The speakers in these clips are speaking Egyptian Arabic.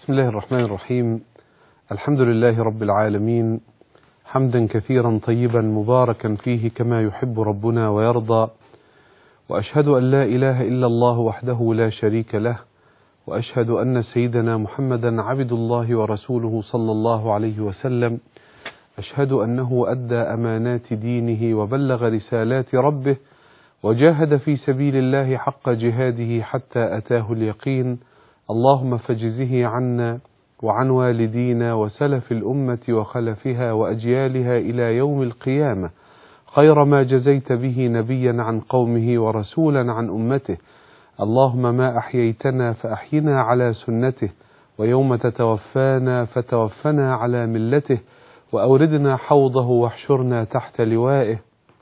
بسم الله الرحمن الرحيم الحمد لله رب العالمين حمدا كثيرا طيبا مباركا فيه كما يحب ربنا ويرضى واشهد ان لا اله الا الله وحده لا شريك له واشهد ان سيدنا محمدا عبد الله ورسوله صلى الله عليه وسلم اشهد انه ادى امانات دينه وبلغ رسالات ربه وجاهد في سبيل الله حق جهاده حتى اتاه اليقين اللهم فجزه عنا وعن والدينا وسلف الامه وخلفها واجيالها الى يوم القيامه خير ما جزيت به نبيا عن قومه ورسولا عن امته اللهم ما احييتنا فاحينا على سنته ويوم تتوفانا فتوفنا على ملته واوردنا حوضه واحشرنا تحت لوائه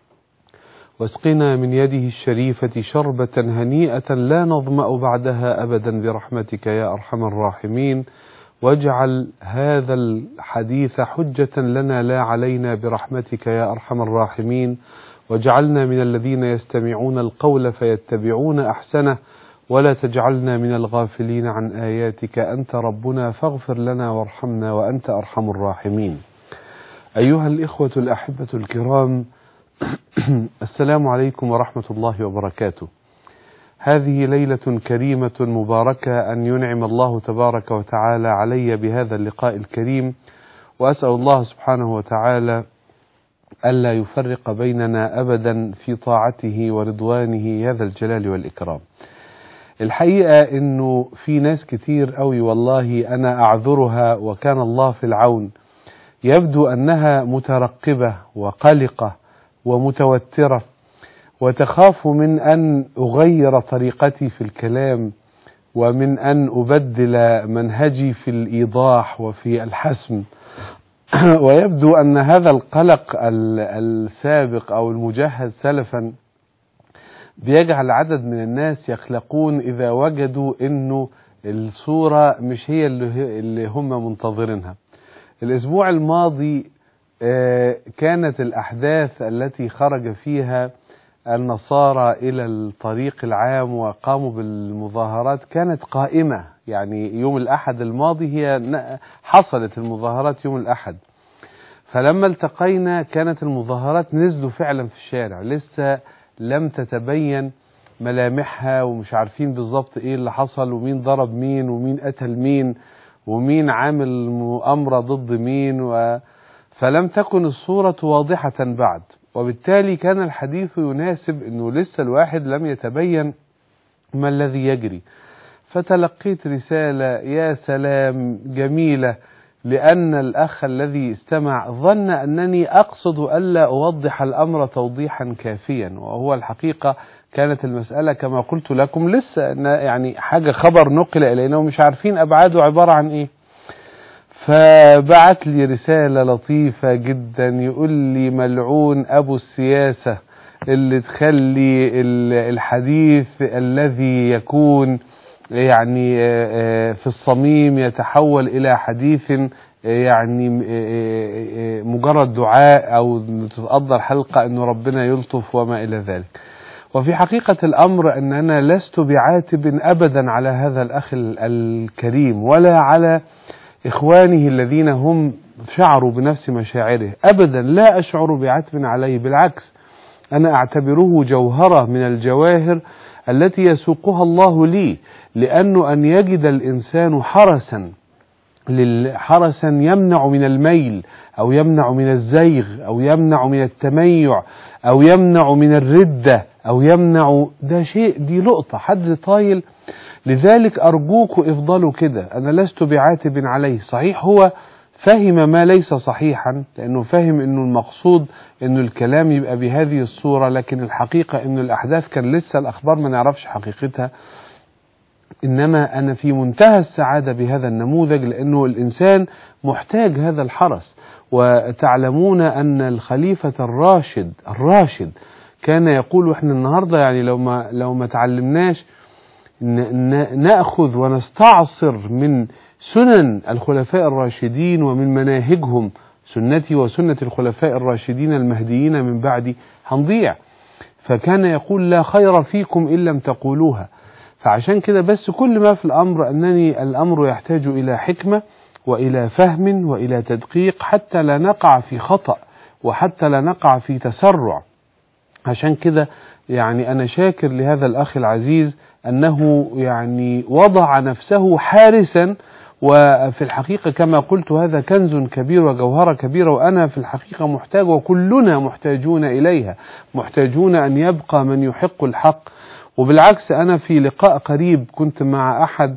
واسقنا من يده الشريفه شربه هنيئه لا نظما بعدها ابدا برحمتك يا ارحم الراحمين واجعل هذا الحديث حجه لنا لا علينا برحمتك يا ارحم الراحمين واجعلنا من الذين يستمعون القول فيتبعون احسنه ولا تجعلنا من الغافلين عن اياتك انت ربنا فاغفر لنا وارحمنا وانت ارحم الراحمين ايها الاخوه الاحبه الكرام السلام عليكم ورحمه الله وبركاته هذه ليله كريمه مباركه ان ينعم الله تبارك وتعالى علي بهذا اللقاء الكريم واسال الله سبحانه وتعالى ألا يفرق بيننا أبدا في طاعته ورضوانه يا ذا الجلال والإكرام الحقيقة أنه في ناس كتير قوي والله أنا أعذرها وكان الله في العون يبدو أنها مترقبة وقلقة ومتوترة وتخاف من أن أغير طريقتي في الكلام ومن أن أبدل منهجي في الإيضاح وفي الحسم ويبدو أن هذا القلق السابق أو المجهز سلفا بيجعل عدد من الناس يخلقون إذا وجدوا أنه الصورة مش هي اللي هم منتظرينها الأسبوع الماضي كانت الأحداث التي خرج فيها النصارى إلى الطريق العام وقاموا بالمظاهرات كانت قائمة يعني يوم الأحد الماضي هي حصلت المظاهرات يوم الأحد فلما التقينا كانت المظاهرات نزلوا فعلا في الشارع لسه لم تتبين ملامحها ومش عارفين بالظبط ايه اللي حصل ومين ضرب مين ومين قتل مين ومين عامل مؤامرة ضد مين و... فلم تكن الصورة واضحة بعد وبالتالي كان الحديث يناسب انه لسه الواحد لم يتبين ما الذي يجري فتلقيت رسالة يا سلام جميلة لأن الأخ الذي استمع ظن أنني أقصد ألا أوضح الأمر توضيحا كافيا وهو الحقيقة كانت المسألة كما قلت لكم لسه يعني حاجة خبر نقل إلينا ومش عارفين أبعاده عبارة عن إيه فبعت لي رسالة لطيفة جدا يقول لي ملعون أبو السياسة اللي تخلي الحديث الذي يكون يعني في الصميم يتحول إلى حديث يعني مجرد دعاء أو تتقضى الحلقة أنه ربنا يلطف وما إلى ذلك وفي حقيقة الأمر أن أنا لست بعاتب أبدا على هذا الأخ الكريم ولا على إخوانه الذين هم شعروا بنفس مشاعره أبدا لا أشعر بعتب عليه بالعكس أنا أعتبره جوهرة من الجواهر التي يسوقها الله لي لأنه أن يجد الإنسان حرسا حرسا يمنع من الميل أو يمنع من الزيغ أو يمنع من التميع أو يمنع من الردة أو يمنع ده شيء دي لقطة حد طايل لذلك أرجوك افضلوا كده أنا لست بعاتب عليه صحيح هو فهم ما ليس صحيحا لأنه فهم أنه المقصود أنه الكلام يبقى بهذه الصورة لكن الحقيقة أنه الأحداث كان لسه الأخبار ما نعرفش حقيقتها إنما أنا في منتهى السعادة بهذا النموذج لأنه الإنسان محتاج هذا الحرس وتعلمون أن الخليفة الراشد الراشد كان يقول احنا النهارده يعني لو ما لو ما تعلمناش ناخذ ونستعصر من سنن الخلفاء الراشدين ومن مناهجهم سنتي وسنة الخلفاء الراشدين المهديين من بعدي هنضيع فكان يقول لا خير فيكم إن لم تقولوها فعشان كده بس كل ما في الأمر أنني الأمر يحتاج إلى حكمة وإلى فهم وإلى تدقيق حتى لا نقع في خطأ وحتى لا نقع في تسرع عشان كده يعني أنا شاكر لهذا الأخ العزيز أنه يعني وضع نفسه حارسا وفي الحقيقة كما قلت هذا كنز كبير وجوهرة كبيرة وأنا في الحقيقة محتاج وكلنا محتاجون إليها محتاجون أن يبقى من يحق الحق وبالعكس أنا في لقاء قريب كنت مع أحد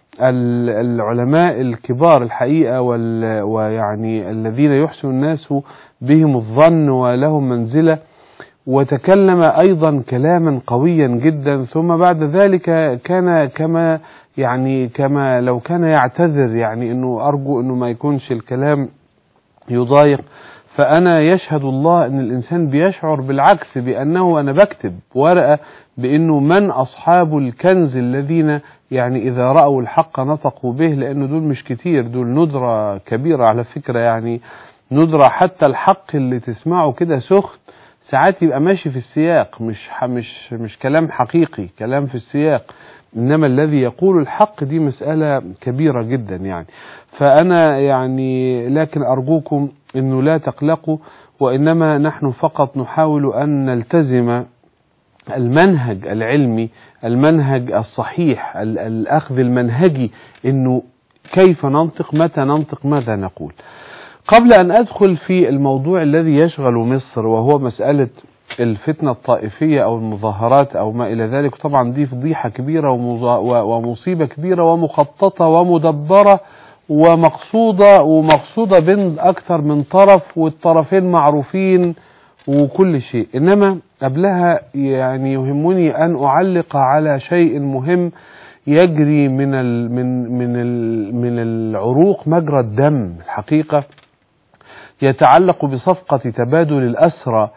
العلماء الكبار الحقيقة ويعني الذين يحسن الناس بهم الظن ولهم منزلة وتكلم أيضا كلاما قويا جدا ثم بعد ذلك كان كما يعني كما لو كان يعتذر يعني أنه أرجو أنه ما يكونش الكلام يضايق فأنا يشهد الله أن الإنسان بيشعر بالعكس بأنه أنا بكتب ورقة بأنه من أصحاب الكنز الذين يعني إذا رأوا الحق نطقوا به لأنه دول مش كتير دول ندرة كبيرة على فكرة يعني ندرة حتى الحق اللي تسمعه كده سخن ساعات يبقى ماشي في السياق مش مش مش كلام حقيقي كلام في السياق انما الذي يقول الحق دي مسألة كبيرة جدا يعني فانا يعني لكن ارجوكم انه لا تقلقوا وانما نحن فقط نحاول ان نلتزم المنهج العلمي المنهج الصحيح الاخذ المنهجي انه كيف ننطق متى ننطق ماذا نقول قبل أن أدخل في الموضوع الذي يشغل مصر وهو مسألة الفتنة الطائفية أو المظاهرات أو ما إلى ذلك طبعا دي فضيحة كبيرة ومصيبة كبيرة ومخططة ومدبرة ومقصودة ومقصودة بين أكثر من طرف والطرفين معروفين وكل شيء إنما قبلها يعني يهمني أن أعلق على شيء مهم يجري من ال من من ال من العروق مجرى الدم الحقيقة يتعلق بصفقة تبادل الأسرى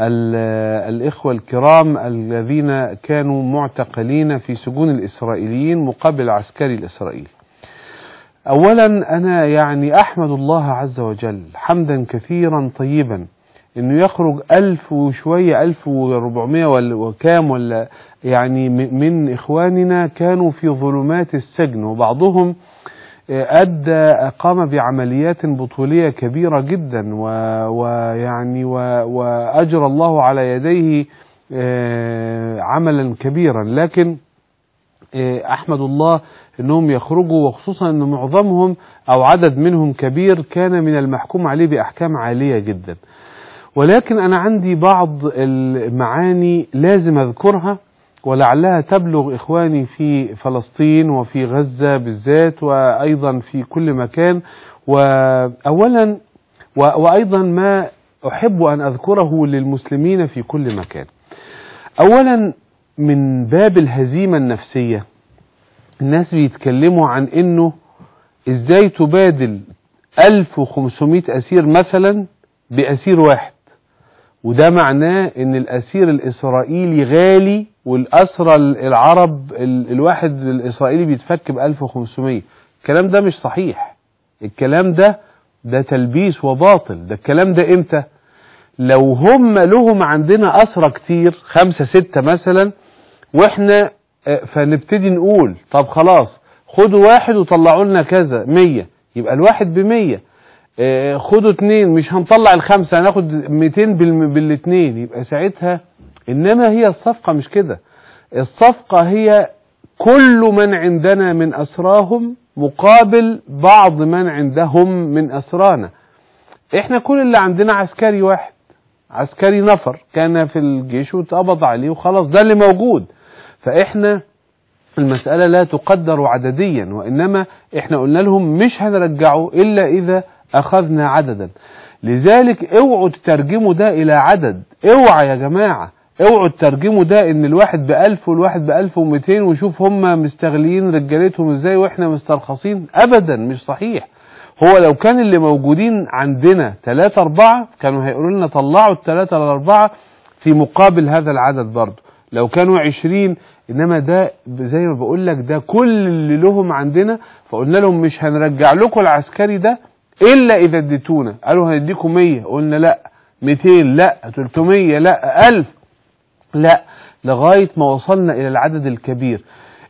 الإخوة الكرام الذين كانوا معتقلين في سجون الإسرائيليين مقابل عسكري الإسرائيلي أولا أنا يعني أحمد الله عز وجل حمدا كثيرا طيبا انه يخرج ألف وشوية ألف وربعمية وكام ولا يعني من إخواننا كانوا في ظلمات السجن وبعضهم أدى قام بعمليات بطولية كبيرة جدا ويعني وأجرى الله على يديه عملا كبيرا لكن أحمد الله أنهم يخرجوا وخصوصا أن معظمهم أو عدد منهم كبير كان من المحكوم عليه بأحكام عالية جدا ولكن أنا عندي بعض المعاني لازم أذكرها ولعلها تبلغ إخواني في فلسطين وفي غزة بالذات وأيضا في كل مكان وأولا وأيضا ما أحب أن أذكره للمسلمين في كل مكان أولا من باب الهزيمة النفسية الناس بيتكلموا عن أنه إزاي تبادل 1500 أسير مثلا بأسير واحد وده معناه ان الاسير الاسرائيلي غالي والاسرى العرب الواحد الاسرائيلي بيتفك ب 1500 الكلام ده مش صحيح الكلام ده ده تلبيس وباطل ده الكلام ده امتى لو هم لهم عندنا اسرى كتير خمسة ستة مثلا واحنا فنبتدي نقول طب خلاص خدوا واحد وطلعوا لنا كذا مية يبقى الواحد بمية خدوا اتنين مش هنطلع الخمسة هناخد 200 بالاتنين يبقى ساعتها انما هي الصفقة مش كده الصفقة هي كل من عندنا من اسراهم مقابل بعض من عندهم من اسرانا احنا كل اللي عندنا عسكري واحد عسكري نفر كان في الجيش واتقبض عليه وخلاص ده اللي موجود فاحنا المسألة لا تقدر عدديا وإنما إحنا قلنا لهم مش هنرجعه إلا إذا أخذنا عددا لذلك اوعوا تترجموا ده إلى عدد اوعى يا جماعة اوعوا تترجموا ده ان الواحد بألف والواحد بألف ومئتين وشوف هم مستغلين رجالتهم ازاي واحنا مسترخصين ابدا مش صحيح هو لو كان اللي موجودين عندنا ثلاثة أربعة كانوا هيقولوا لنا طلعوا الثلاثة الأربعة في مقابل هذا العدد برضه لو كانوا عشرين إنما ده زي ما بقول لك ده كل اللي لهم عندنا فقلنا لهم مش هنرجع لكم العسكري ده إلا إذا اديتونا قالوا هنديكم 100 قلنا لا 200 لا 300 لا 1000 لا لغاية ما وصلنا إلى العدد الكبير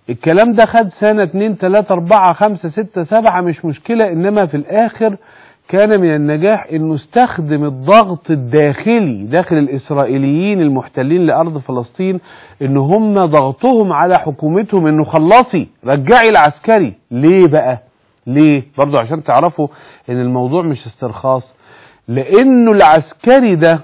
الكلام ده خد سنة اتنين تلاتة اربعة خمسة ستة سبعة مش مشكلة انما في الاخر كان من النجاح انه استخدم الضغط الداخلي داخل الاسرائيليين المحتلين لارض فلسطين ان هم ضغطهم على حكومتهم انه خلصي رجعي العسكري ليه بقى ليه برضو عشان تعرفوا ان الموضوع مش استرخاص لانه العسكري ده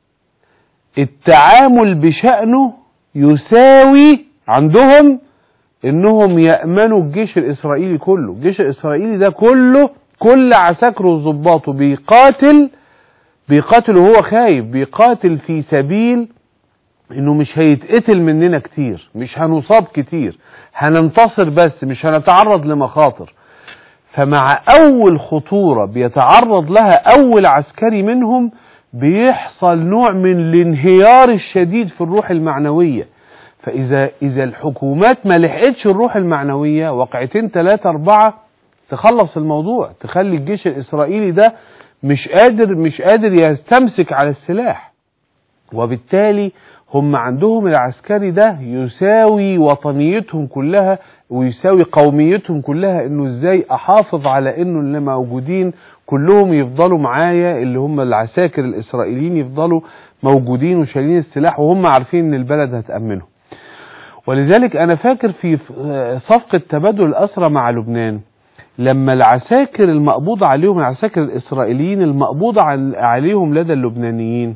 التعامل بشأنه يساوي عندهم انهم يأمنوا الجيش الاسرائيلي كله الجيش الاسرائيلي ده كله كل عساكره وظباطه بيقاتل بيقاتل وهو خايف بيقاتل في سبيل انه مش هيتقتل مننا كتير مش هنصاب كتير هننتصر بس مش هنتعرض لمخاطر فمع اول خطورة بيتعرض لها اول عسكري منهم بيحصل نوع من الانهيار الشديد في الروح المعنوية فاذا اذا الحكومات ما لحقتش الروح المعنوية وقعتين ثلاثة اربعة تخلص الموضوع تخلي الجيش الاسرائيلي ده مش قادر مش قادر يستمسك على السلاح وبالتالي هم عندهم العسكري ده يساوي وطنيتهم كلها ويساوي قوميتهم كلها انه ازاي احافظ على انه اللي موجودين كلهم يفضلوا معايا اللي هم العساكر الاسرائيليين يفضلوا موجودين وشايلين السلاح وهم عارفين ان البلد هتأمنهم ولذلك انا فاكر في صفقة تبادل الاسرى مع لبنان لما العساكر المقبوض عليهم العساكر الإسرائيليين المقبوض عليهم لدى اللبنانيين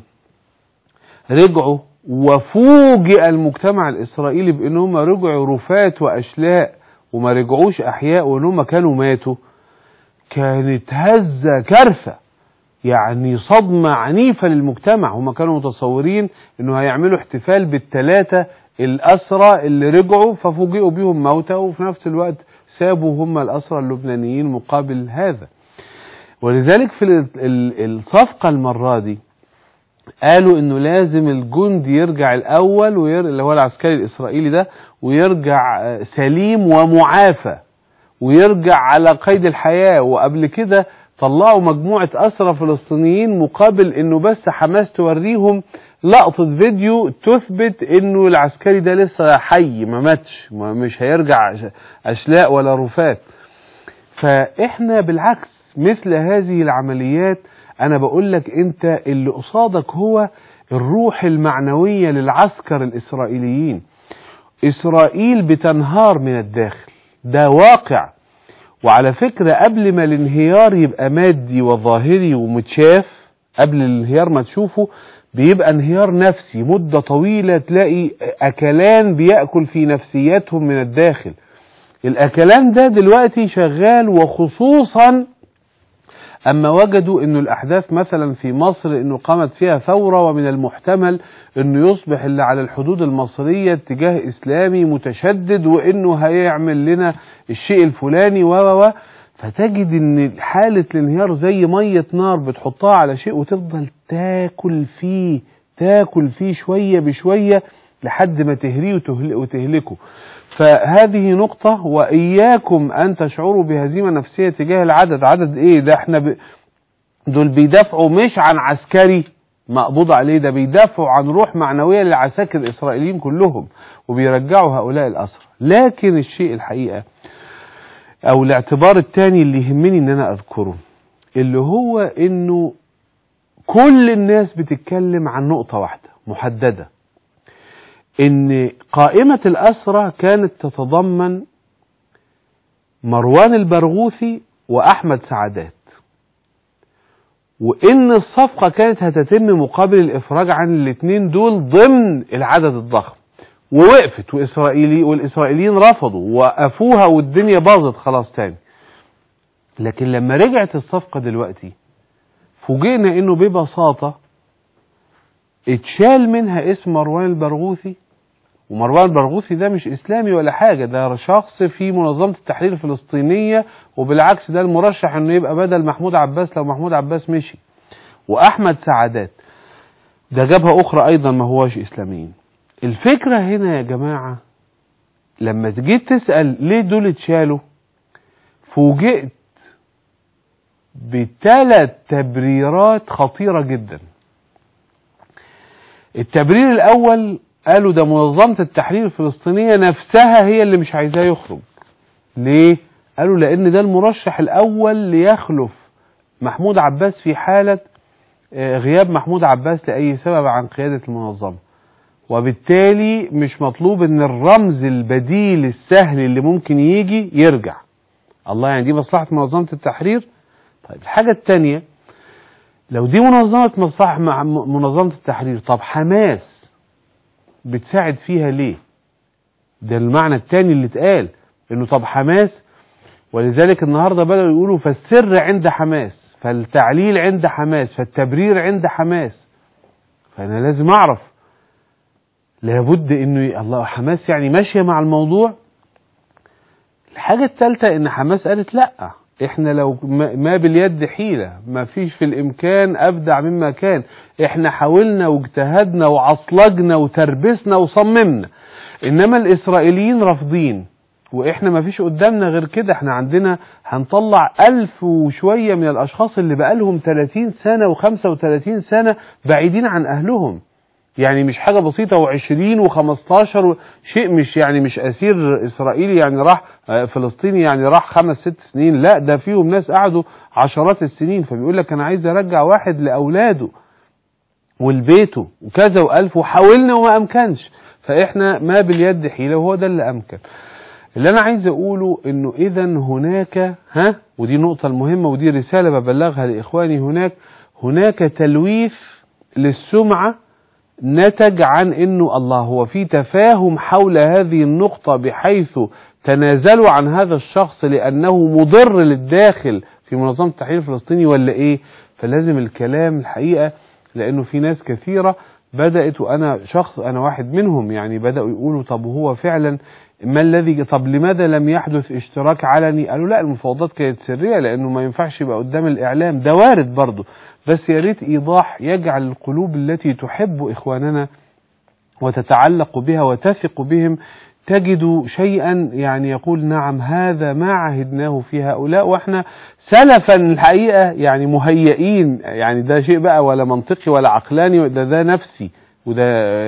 رجعوا وفوجئ المجتمع الإسرائيلي بأنهم رجعوا رفات وأشلاء وما رجعوش أحياء وأنهم كانوا ماتوا كانت هزة كارثة يعني صدمة عنيفة للمجتمع هم كانوا متصورين أنه هيعملوا احتفال بالثلاثة الأسرى اللي رجعوا ففوجئوا بيهم موتى وفي نفس الوقت سابوا هم الأسرى اللبنانيين مقابل هذا ولذلك في الصفقة المرة دي قالوا انه لازم الجندي يرجع الاول وير... اللي هو العسكري الاسرائيلي ده ويرجع سليم ومعافى ويرجع على قيد الحياة وقبل كده طلعوا مجموعة أسرى فلسطينيين مقابل انه بس حماس توريهم لقطة فيديو تثبت انه العسكري ده لسه حي ما ماتش مش هيرجع اشلاء ولا رفات فاحنا بالعكس مثل هذه العمليات انا بقول لك انت اللي قصادك هو الروح المعنوية للعسكر الاسرائيليين اسرائيل بتنهار من الداخل ده واقع وعلى فكرة قبل ما الانهيار يبقى مادي وظاهري ومتشاف قبل الانهيار ما تشوفه بيبقى انهيار نفسي مدة طويلة تلاقي أكلان بيأكل في نفسياتهم من الداخل الأكلان ده دلوقتي شغال وخصوصا أما وجدوا أن الأحداث مثلا في مصر أنه قامت فيها ثورة ومن المحتمل أنه يصبح اللي على الحدود المصرية اتجاه إسلامي متشدد وأنه هيعمل لنا الشيء الفلاني و و فتجد ان حالة الانهيار زي مية نار بتحطها على شيء وتفضل تاكل فيه تاكل فيه شوية بشوية لحد ما تهريه وتهلكه فهذه نقطة وإياكم أن تشعروا بهزيمة نفسية تجاه العدد عدد إيه ده احنا ب... دول بيدافعوا مش عن عسكري مقبوض عليه ده بيدافعوا عن روح معنوية للعساكر الإسرائيليين كلهم وبيرجعوا هؤلاء الأسرى لكن الشيء الحقيقة او الاعتبار الثاني اللي يهمني ان انا اذكره اللي هو انه كل الناس بتتكلم عن نقطة واحدة محددة ان قائمة الاسرى كانت تتضمن مروان البرغوثي واحمد سعادات وان الصفقة كانت هتتم مقابل الافراج عن الاثنين دول ضمن العدد الضخم ووقفت وإسرائيلي والإسرائيليين رفضوا وقفوها والدنيا باظت خلاص تاني لكن لما رجعت الصفقة دلوقتي فوجئنا انه ببساطة اتشال منها اسم مروان البرغوثي ومروان البرغوثي ده مش اسلامي ولا حاجة ده شخص في منظمة التحرير الفلسطينية وبالعكس ده المرشح انه يبقى بدل محمود عباس لو محمود عباس مشي واحمد سعادات ده جبهة اخرى ايضا ما هواش اسلاميين الفكرة هنا يا جماعة لما جيت تسأل ليه دول اتشالوا فوجئت بثلاث تبريرات خطيرة جدا التبرير الأول قالوا ده منظمة التحرير الفلسطينية نفسها هي اللي مش عايزاه يخرج ليه؟ قالوا لأن ده المرشح الأول ليخلف محمود عباس في حالة آه، غياب محمود عباس لأي سبب عن قيادة المنظمة وبالتالي مش مطلوب ان الرمز البديل السهل اللي ممكن يجي يرجع الله يعني دي مصلحة منظمة التحرير طيب الحاجة التانية لو دي منظمة مصلحة مع منظمة التحرير طب حماس بتساعد فيها ليه ده المعنى التاني اللي اتقال انه طب حماس ولذلك النهاردة بدأوا يقولوا فالسر عند حماس فالتعليل عند حماس فالتبرير عند حماس فأنا لازم أعرف لابد انه الله حماس يعني ماشية مع الموضوع الحاجة الثالثة ان حماس قالت لا احنا لو ما باليد حيلة ما فيش في الامكان ابدع مما كان احنا حاولنا واجتهدنا وعصلجنا وتربسنا وصممنا انما الاسرائيليين رافضين واحنا ما فيش قدامنا غير كده احنا عندنا هنطلع الف وشوية من الاشخاص اللي بقالهم 30 سنة و35 سنة بعيدين عن اهلهم يعني مش حاجة بسيطة وعشرين وخمستاشر شيء مش يعني مش أسير إسرائيلي يعني راح فلسطيني يعني راح خمس ست سنين لا ده فيهم ناس قعدوا عشرات السنين فبيقول لك أنا عايز أرجع واحد لأولاده ولبيته وكذا وألف وحاولنا وما أمكنش فإحنا ما باليد حيلة وهو ده اللي أمكن اللي أنا عايز أقوله إنه إذا هناك ها ودي نقطة المهمة ودي رسالة ببلغها لإخواني هناك هناك تلويث للسمعة نتج عن انه الله هو في تفاهم حول هذه النقطة بحيث تنازلوا عن هذا الشخص لانه مضر للداخل في منظمة التحرير الفلسطيني ولا ايه فلازم الكلام الحقيقة لانه في ناس كثيرة بدأت وانا شخص انا واحد منهم يعني بدأوا يقولوا طب هو فعلا ما الذي طب لماذا لم يحدث اشتراك علني قالوا لا المفاوضات كانت سرية لانه ما ينفعش يبقى قدام الاعلام ده وارد برضه بس يا ريت ايضاح يجعل القلوب التي تحب اخواننا وتتعلق بها وتثق بهم تجد شيئا يعني يقول نعم هذا ما عهدناه في هؤلاء واحنا سلفا الحقيقة يعني مهيئين يعني ده شيء بقى ولا منطقي ولا عقلاني ده ده نفسي وده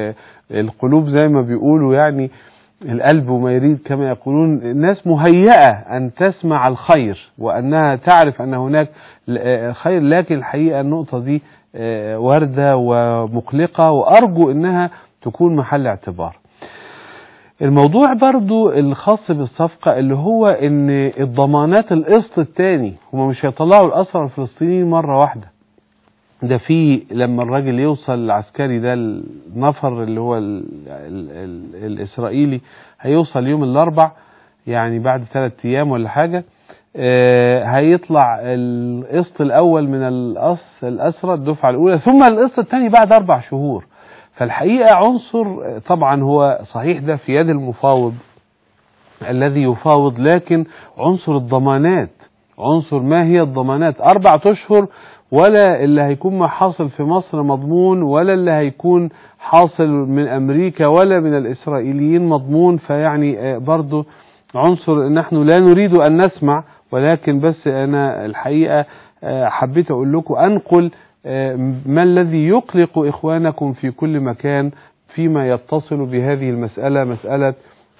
القلوب زي ما بيقولوا يعني القلب وما يريد كما يقولون الناس مهيئة أن تسمع الخير وأنها تعرف أن هناك خير لكن الحقيقة النقطة دي واردة ومقلقة وأرجو أنها تكون محل اعتبار الموضوع برضو الخاص بالصفقة اللي هو ان الضمانات القسط الثاني هم مش هيطلعوا الأسرى الفلسطينيين مرة واحدة ده في لما الراجل يوصل العسكري ده النفر اللي هو ال ال ال الإسرائيلي هيوصل يوم الأربع يعني بعد ثلاث أيام ولا حاجة آه هيطلع القسط الأول من الأس الأسرى الدفعة الأولى ثم القسط الثاني بعد أربع شهور فالحقيقة عنصر طبعا هو صحيح ده في يد المفاوض الذي يفاوض لكن عنصر الضمانات عنصر ما هي الضمانات أربعة أشهر ولا اللي هيكون ما حاصل في مصر مضمون ولا اللي هيكون حاصل من أمريكا ولا من الإسرائيليين مضمون فيعني برضو عنصر نحن لا نريد أن نسمع ولكن بس أنا الحقيقة حبيت أقول لكم أنقل ما الذي يقلق إخوانكم في كل مكان فيما يتصل بهذه المسألة مسألة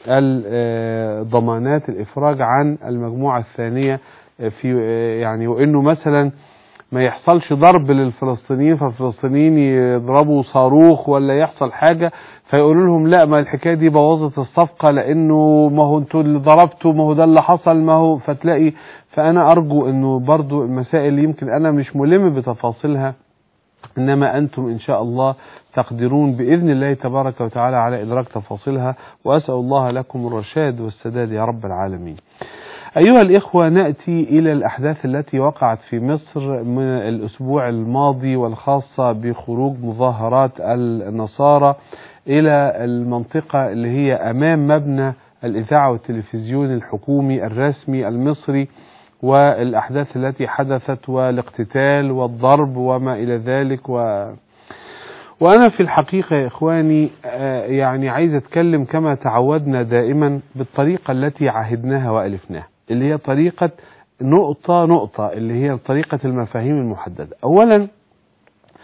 ضمانات الإفراج عن المجموعة الثانية في يعني وإنه مثلا ما يحصلش ضرب للفلسطينيين فالفلسطينيين يضربوا صاروخ ولا يحصل حاجة فيقولوا لهم لا ما الحكاية دي بوظت الصفقة لأنه ما هو انتوا اللي ضربتوا ما هو ده اللي حصل ما هو فتلاقي فأنا أرجو أنه برضو المسائل اللي يمكن أنا مش ملم بتفاصيلها إنما أنتم إن شاء الله تقدرون بإذن الله تبارك وتعالى على إدراك تفاصيلها وأسأل الله لكم الرشاد والسداد يا رب العالمين أيها الإخوة نأتي إلى الأحداث التي وقعت في مصر من الأسبوع الماضي والخاصة بخروج مظاهرات النصارى إلى المنطقة اللي هي أمام مبنى الإذاعة والتلفزيون الحكومي الرسمي المصري والأحداث التي حدثت والاقتتال والضرب وما إلى ذلك و وأنا في الحقيقة يا إخواني يعني عايز أتكلم كما تعودنا دائما بالطريقة التي عهدناها وألفناها اللي هي طريقة نقطة نقطة اللي هي طريقة المفاهيم المحددة أولا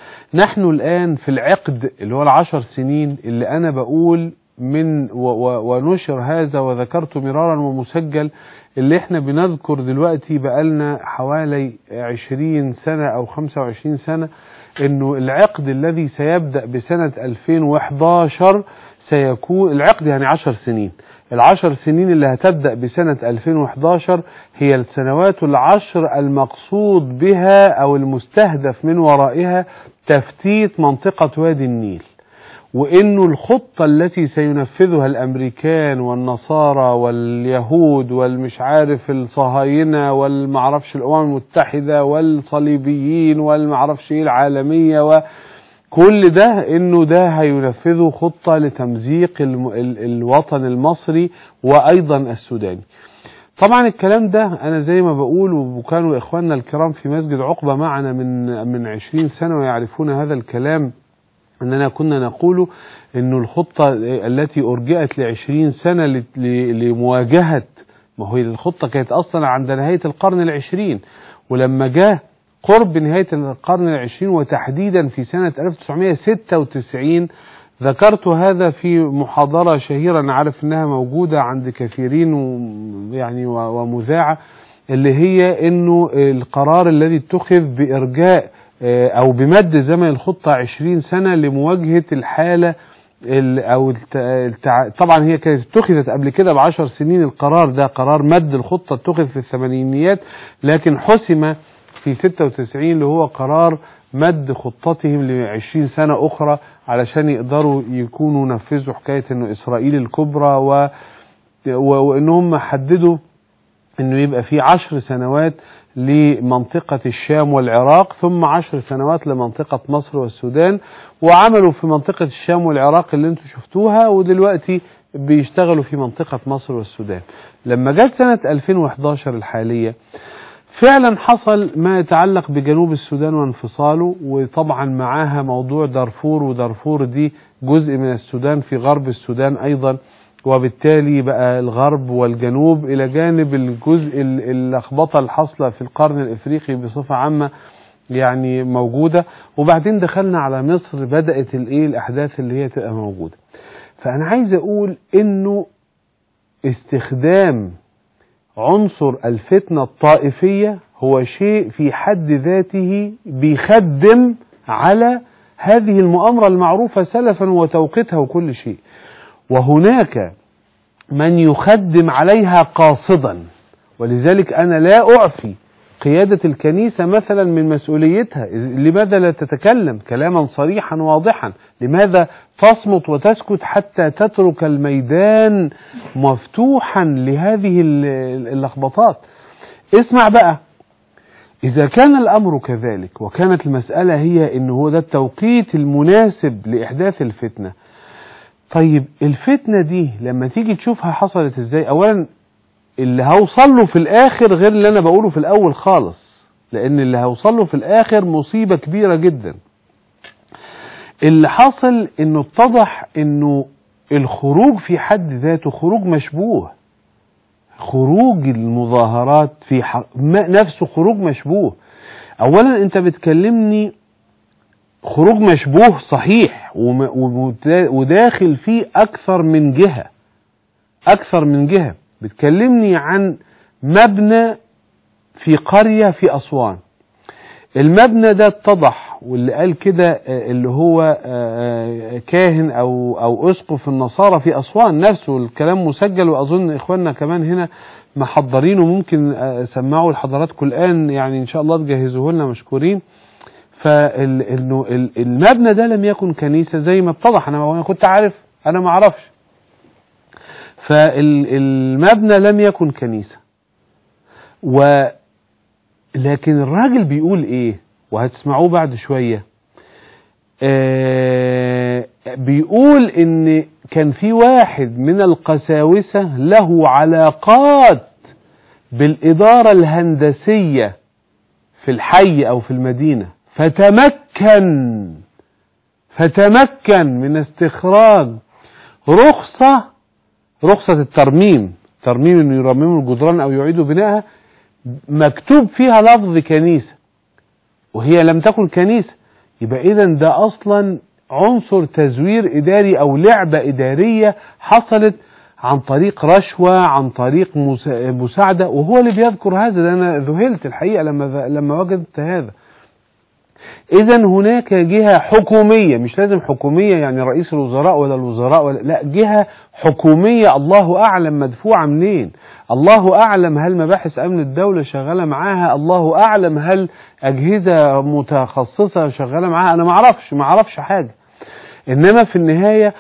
نحن الآن في العقد اللي هو العشر سنين اللي أنا بقول من و و ونشر هذا وذكرته مرارا ومسجل اللي احنا بنذكر دلوقتي بقالنا حوالي 20 سنة أو 25 سنة انه العقد الذي سيبدأ بسنة 2011 سيكون العقد يعني 10 سنين العشر سنين اللي هتبدأ بسنة 2011 هي السنوات العشر المقصود بها أو المستهدف من ورائها تفتيت منطقة وادي النيل وانه الخطة التي سينفذها الامريكان والنصارى واليهود والمش عارف الصهاينة والمعرفش الامم المتحدة والصليبيين والمعرفش ايه العالمية وكل ده انه ده هينفذوا خطة لتمزيق الم... ال... الوطن المصري وايضا السوداني طبعا الكلام ده انا زي ما بقول وكانوا اخواننا الكرام في مسجد عقبة معنا من من 20 سنة ويعرفون هذا الكلام أننا كنا نقول أن الخطة التي أرجئت لعشرين سنة لمواجهة ما هي الخطة كانت أصلا عند نهاية القرن العشرين ولما جاء قرب نهاية القرن العشرين وتحديدا في سنة 1996 ذكرت هذا في محاضرة شهيرة أنا عارف أنها موجودة عند كثيرين يعني ومذاعة اللي هي أنه القرار الذي اتخذ بإرجاء او بمد زمن الخطة 20 سنة لمواجهة الحالة او التع... طبعا هي كانت اتخذت قبل كده بعشر سنين القرار ده قرار مد الخطة اتخذ في الثمانينيات لكن حسم في 96 اللي هو قرار مد خطتهم ل 20 سنة أخرى علشان يقدروا يكونوا نفذوا حكاية إنه إسرائيل الكبرى و... و... وإنهم حددوا إنه يبقى في عشر سنوات لمنطقة الشام والعراق ثم عشر سنوات لمنطقة مصر والسودان وعملوا في منطقة الشام والعراق اللي انتم شفتوها ودلوقتي بيشتغلوا في منطقة مصر والسودان لما جت سنة 2011 الحالية فعلا حصل ما يتعلق بجنوب السودان وانفصاله وطبعا معاها موضوع دارفور ودارفور دي جزء من السودان في غرب السودان ايضا وبالتالي بقى الغرب والجنوب الى جانب الجزء اللخبطه الحاصله في القرن الافريقي بصفه عامه يعني موجوده وبعدين دخلنا على مصر بدات الايه الاحداث اللي هي تبقى موجوده فانا عايز اقول انه استخدام عنصر الفتنه الطائفيه هو شيء في حد ذاته بيخدم على هذه المؤامره المعروفه سلفا وتوقيتها وكل شيء وهناك من يخدم عليها قاصدا ولذلك أنا لا أعفي قيادة الكنيسة مثلا من مسؤوليتها لماذا لا تتكلم كلاما صريحا واضحا لماذا تصمت وتسكت حتى تترك الميدان مفتوحا لهذه اللخبطات اسمع بقى إذا كان الأمر كذلك وكانت المسألة هي أنه هو ده التوقيت المناسب لإحداث الفتنة طيب الفتنة دي لما تيجي تشوفها حصلت ازاي اولا اللي هوصل له في الاخر غير اللي انا بقوله في الاول خالص لان اللي هوصل له في الاخر مصيبة كبيرة جدا اللي حصل انه اتضح انه الخروج في حد ذاته خروج مشبوه خروج المظاهرات في حق نفسه خروج مشبوه اولا انت بتكلمني خروج مشبوه صحيح وداخل فيه أكثر من جهة أكثر من جهة بتكلمني عن مبنى في قرية في أسوان المبنى ده اتضح واللي قال كده اللي هو كاهن أو أو أسقف النصارى في أسوان نفسه الكلام مسجل وأظن إخواننا كمان هنا محضرينه ممكن سمعوا لحضراتكم الآن يعني إن شاء الله تجهزوه لنا مشكورين فانه المبنى ده لم يكن كنيسه زي ما اتضح انا انا كنت عارف انا ما اعرفش فالمبنى لم يكن كنيسه و لكن الراجل بيقول ايه وهتسمعوه بعد شويه آه بيقول ان كان في واحد من القساوسه له علاقات بالاداره الهندسيه في الحي او في المدينه فتمكن فتمكن من استخراج رخصة رخصة الترميم ترميم انه يرمموا الجدران او يعيدوا بنائها مكتوب فيها لفظ كنيسة وهي لم تكن كنيسة يبقى اذا ده اصلا عنصر تزوير اداري او لعبة ادارية حصلت عن طريق رشوة عن طريق مساعدة وهو اللي بيذكر هذا ده انا ذهلت الحقيقة لما لما وجدت هذا اذا هناك جهة حكومية مش لازم حكومية يعني رئيس الوزراء ولا الوزراء ولا لا جهة حكومية الله اعلم مدفوعة منين الله اعلم هل مباحث امن الدولة شغالة معاها الله اعلم هل اجهزة متخصصة شغالة معاها انا معرفش معرفش حاجة انما في النهاية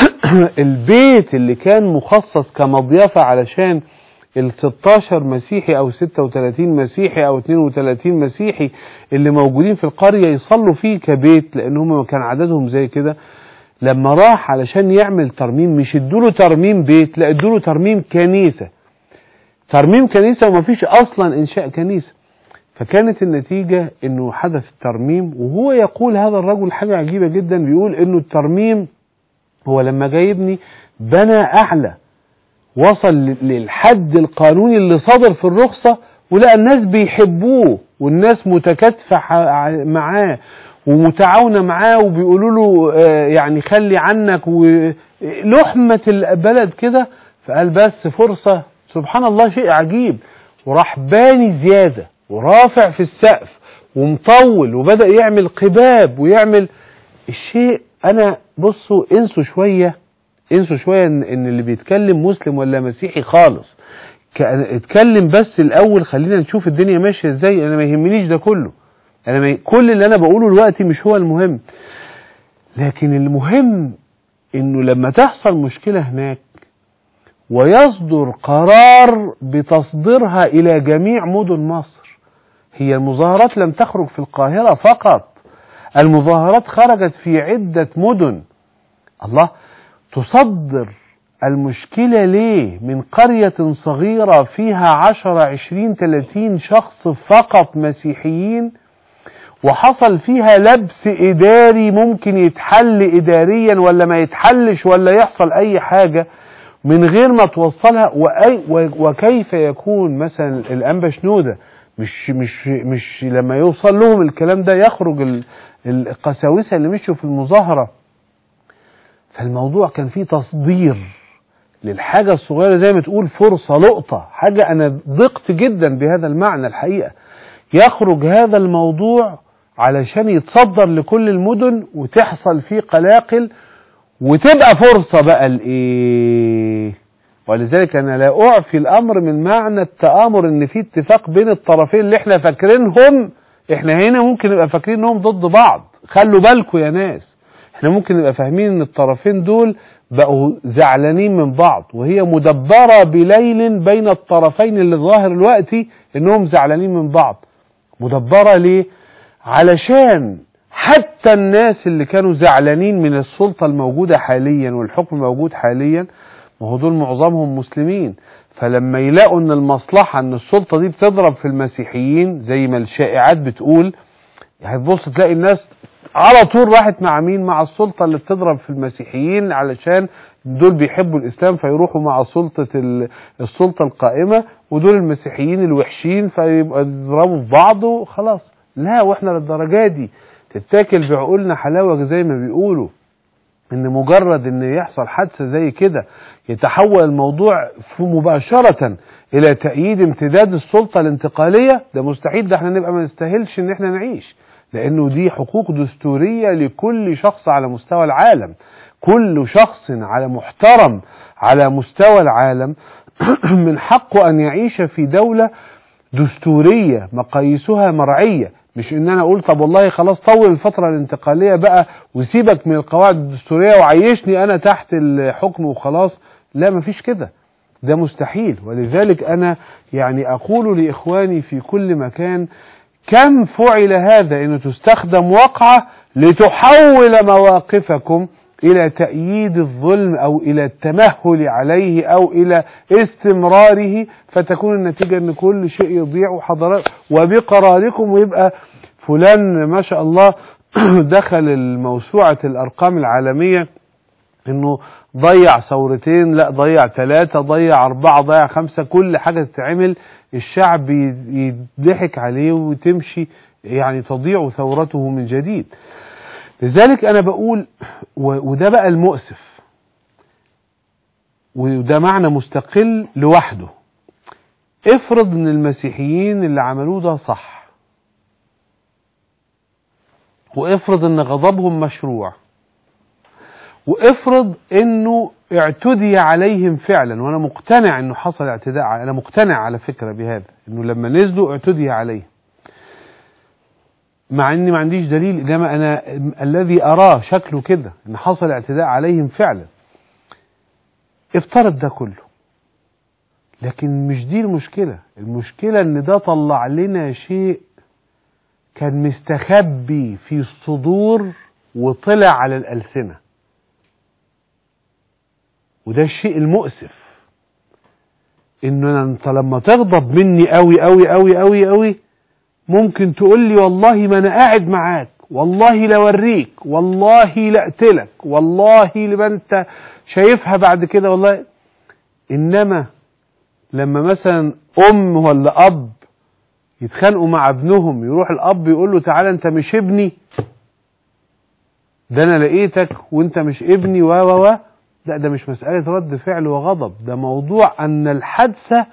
البيت اللي كان مخصص كمضيافة علشان ال 16 مسيحي او 36 مسيحي او 32 مسيحي اللي موجودين في القرية يصلوا فيه كبيت لان هم كان عددهم زي كده لما راح علشان يعمل ترميم مش ادوله ترميم بيت لا ادوله ترميم كنيسة ترميم كنيسة ومفيش اصلا انشاء كنيسة فكانت النتيجة انه حدث الترميم وهو يقول هذا الرجل حاجة عجيبة جدا بيقول انه الترميم هو لما جاي يبني بنى اعلى وصل للحد القانوني اللي صدر في الرخصة ولقى الناس بيحبوه والناس متكاتفة معاه ومتعاونة معاه وبيقولوا له يعني خلي عنك ولحمة البلد كده فقال بس فرصة سبحان الله شيء عجيب وراح باني زيادة ورافع في السقف ومطول وبدأ يعمل قباب ويعمل الشيء أنا بصوا انسوا شوية انسوا شوية ان, إن اللي بيتكلم مسلم ولا مسيحي خالص اتكلم بس الاول خلينا نشوف الدنيا ماشية ازاي انا ما يهمنيش ده كله انا ما كل اللي انا بقوله دلوقتي مش هو المهم لكن المهم انه لما تحصل مشكلة هناك ويصدر قرار بتصديرها الى جميع مدن مصر هي المظاهرات لم تخرج في القاهرة فقط المظاهرات خرجت في عدة مدن الله تصدر المشكلة ليه من قرية صغيرة فيها عشرة عشرين تلاتين شخص فقط مسيحيين وحصل فيها لبس إداري ممكن يتحل إداريا ولا ما يتحلش ولا يحصل أي حاجة من غير ما توصلها وأي وكيف يكون مثلا الأنبا شنودة مش مش مش لما يوصل لهم الكلام ده يخرج القساوسة اللي مشوا في المظاهرة فالموضوع كان فيه تصدير للحاجة الصغيرة زي ما تقول فرصة لقطة حاجة أنا ضقت جدا بهذا المعنى الحقيقة يخرج هذا الموضوع علشان يتصدر لكل المدن وتحصل فيه قلاقل وتبقى فرصة بقى لإيه ولذلك أنا لا أعفي الأمر من معنى التآمر إن في اتفاق بين الطرفين اللي احنا فاكرينهم احنا هنا ممكن نبقى فاكرين انهم ضد بعض خلوا بالكم يا ناس احنا ممكن نبقى فاهمين ان الطرفين دول بقوا زعلانين من بعض وهي مدبرة بليل بين الطرفين اللي ظاهر دلوقتي انهم زعلانين من بعض مدبرة ليه علشان حتى الناس اللي كانوا زعلانين من السلطة الموجودة حاليا والحكم الموجود حاليا ما هو دول معظمهم مسلمين فلما يلاقوا ان المصلحة ان السلطة دي بتضرب في المسيحيين زي ما الشائعات بتقول هتبص تلاقي الناس على طول راحت مع مين مع السلطة اللي بتضرب في المسيحيين علشان دول بيحبوا الإسلام فيروحوا مع سلطة السلطة القائمة ودول المسيحيين الوحشين فيبقى يضربوا في بعض وخلاص لا واحنا للدرجة دي تتاكل بعقولنا حلاوة زي ما بيقولوا ان مجرد ان يحصل حادثة زي كده يتحول الموضوع في مباشرة الى تأييد امتداد السلطة الانتقالية ده مستحيل ده احنا نبقى ما نستاهلش ان احنا نعيش لانه دي حقوق دستورية لكل شخص على مستوى العالم كل شخص على محترم على مستوى العالم من حقه ان يعيش في دولة دستورية مقاييسها مرعية مش ان انا اقول طب والله خلاص طول الفترة الانتقالية بقى وسيبك من القواعد الدستورية وعيشني انا تحت الحكم وخلاص لا مفيش كده ده مستحيل ولذلك انا يعني اقول لاخواني في كل مكان كم فعل هذا انه تستخدم وقعة لتحول مواقفكم الى تأييد الظلم او الى التمهل عليه او الى استمراره فتكون النتيجة ان كل شيء يضيع وحضرات وبقراركم ويبقى فلان ما شاء الله دخل الموسوعة الارقام العالمية انه ضيع ثورتين لا ضيع ثلاثة ضيع أربعة ضيع خمسة كل حاجة تتعمل الشعب يضحك عليه وتمشي يعني تضيع ثورته من جديد لذلك أنا بقول وده بقى المؤسف وده معنى مستقل لوحده افرض ان المسيحيين اللي عملوه ده صح وافرض ان غضبهم مشروع وافرض انه اعتدي عليهم فعلا وانا مقتنع انه حصل اعتداء انا مقتنع على فكرة بهذا انه لما نزلوا اعتدي عليهم مع اني ما عنديش دليل انما انا الذي اراه شكله كده ان حصل اعتداء عليهم فعلا افترض ده كله لكن مش دي المشكلة المشكلة ان ده طلع لنا شيء كان مستخبي في الصدور وطلع على الألسنة وده الشيء المؤسف انه انت لما تغضب مني قوي قوي قوي قوي قوي ممكن تقول لي والله ما انا قاعد معاك والله لوريك والله لاقتلك والله لما انت شايفها بعد كده والله انما لما مثلا ام ولا اب يتخانقوا مع ابنهم يروح الاب يقول له تعالى انت مش ابني ده انا لقيتك وانت مش ابني و و و لا ده مش مسألة رد فعل وغضب ده موضوع ان الحادثة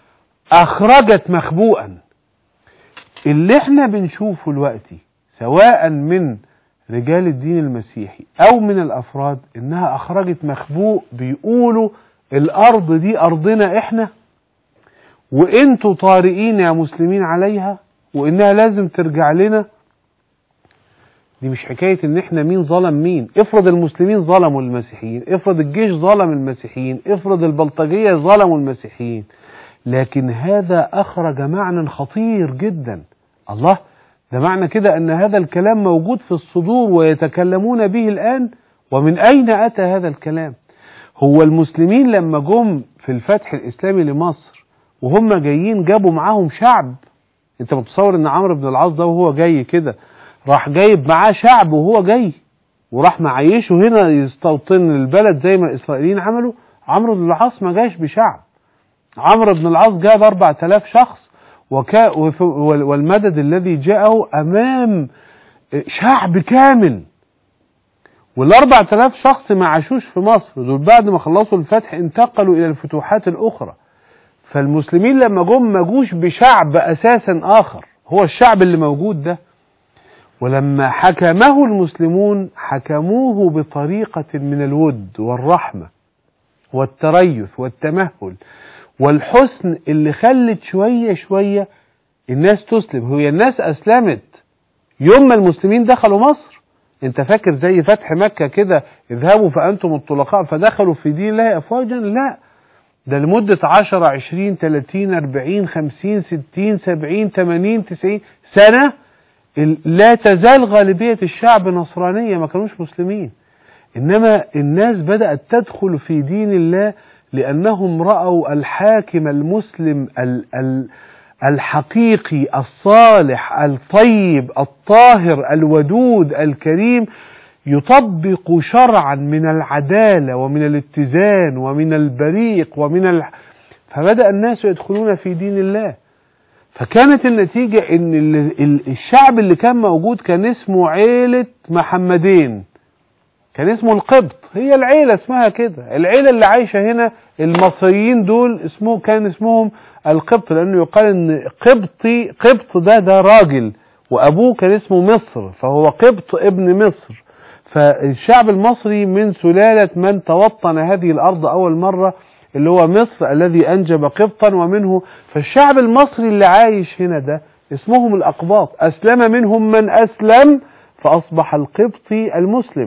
اخرجت مخبوءا اللي احنا بنشوفه دلوقتي سواء من رجال الدين المسيحي او من الافراد انها اخرجت مخبوء بيقولوا الارض دي ارضنا احنا وانتوا طارئين يا مسلمين عليها وانها لازم ترجع لنا دي مش حكاية ان احنا مين ظلم مين افرض المسلمين ظلموا المسيحيين افرض الجيش ظلم المسيحيين افرض البلطجية ظلموا المسيحيين لكن هذا اخرج معنى خطير جدا الله ده معنى كده ان هذا الكلام موجود في الصدور ويتكلمون به الان ومن اين اتى هذا الكلام هو المسلمين لما جم في الفتح الاسلامي لمصر وهم جايين جابوا معاهم شعب انت متصور ان عمرو بن العاص ده وهو جاي كده راح جايب معاه شعب وهو جاي وراح معيشه هنا يستوطن البلد زي ما الاسرائيليين عملوا عمرو بن العاص ما جاش بشعب عمرو بن العاص جاب 4000 شخص وكا والمدد الذي جاءه امام شعب كامل والاربع تلاف شخص ما عاشوش في مصر دول بعد ما خلصوا الفتح انتقلوا الى الفتوحات الاخرى فالمسلمين لما جم ما جوش بشعب اساسا اخر هو الشعب اللي موجود ده ولما حكمه المسلمون حكموه بطريقة من الود والرحمة والتريث والتمهل والحسن اللي خلت شوية شوية الناس تسلم هي الناس أسلمت يوم ما المسلمين دخلوا مصر انت فاكر زي فتح مكة كده اذهبوا فأنتم الطلقاء فدخلوا في دين الله أفواجا لا ده لمدة 10 20 30 40 50 60 70 80 90 سنة لا تزال غالبية الشعب نصرانية ما كانوش مسلمين إنما الناس بدأت تدخل في دين الله لأنهم رأوا الحاكم المسلم الحقيقي الصالح الطيب الطاهر الودود الكريم يطبق شرعا من العدالة ومن الاتزان ومن البريق ومن ال... فبدأ الناس يدخلون في دين الله فكانت النتيجة ان الشعب اللي كان موجود كان اسمه عيلة محمدين كان اسمه القبط هي العيلة اسمها كده العيلة اللي عايشة هنا المصريين دول اسمه كان اسمهم القبط لانه يقال ان قبطي قبط ده ده راجل وابوه كان اسمه مصر فهو قبط ابن مصر فالشعب المصري من سلالة من توطن هذه الارض اول مرة اللي هو مصر الذي انجب قبطا ومنه فالشعب المصري اللي عايش هنا ده اسمهم الاقباط اسلم منهم من اسلم فاصبح القبطي المسلم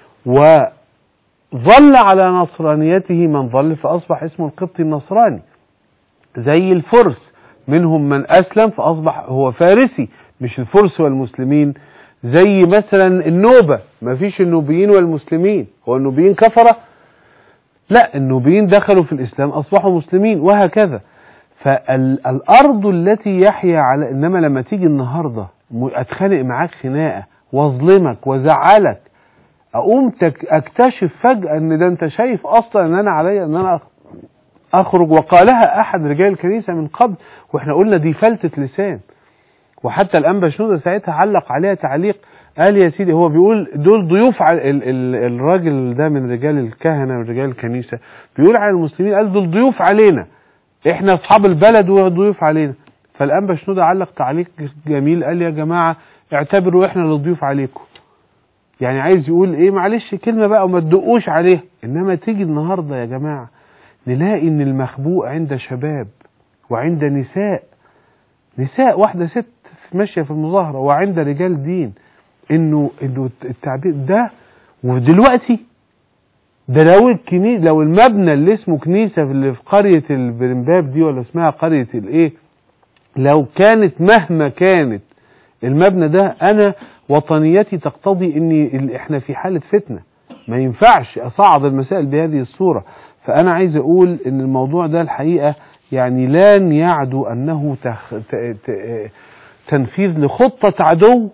وظل على نصرانيته من ظل فأصبح اسمه القبطي النصراني زي الفرس منهم من أسلم فأصبح هو فارسي مش الفرس والمسلمين زي مثلا النوبة ما فيش النوبيين والمسلمين هو النوبيين كفرة لا النوبيين دخلوا في الإسلام أصبحوا مسلمين وهكذا فالأرض التي يحيا على إنما لما تيجي النهاردة أتخانق معاك خناقة واظلمك وزعلك اقوم تك اكتشف فجأة ان ده انت شايف اصلا ان انا عليا ان انا اخرج وقالها احد رجال الكنيسة من قبل واحنا قلنا دي فلتة لسان وحتى الانبا شنودة ساعتها علق عليها تعليق قال يا سيدي هو بيقول دول ضيوف على ال ال الراجل ده من رجال الكهنة ورجال الكنيسة بيقول على المسلمين قال دول ضيوف علينا احنا اصحاب البلد وضيوف علينا فالانبا شنودة علق تعليق جميل قال يا جماعة اعتبروا احنا اللي ضيوف عليكم يعني عايز يقول ايه معلش كلمة بقى وما تدقوش عليها انما تيجي النهاردة يا جماعة نلاقي ان المخبوء عند شباب وعند نساء نساء واحدة ست ماشية في المظاهرة وعند رجال دين انه انه التعبير ده ودلوقتي ده لو الكني لو المبنى اللي اسمه كنيسة اللي في قرية البرنباب دي ولا اسمها قرية الايه لو كانت مهما كانت المبنى ده انا وطنيتي تقتضي اني احنا في حالة فتنة ما ينفعش اصعد المسائل بهذه الصورة فانا عايز اقول ان الموضوع ده الحقيقة يعني لن يعدو انه تخ... ت... ت... تنفيذ لخطة عدو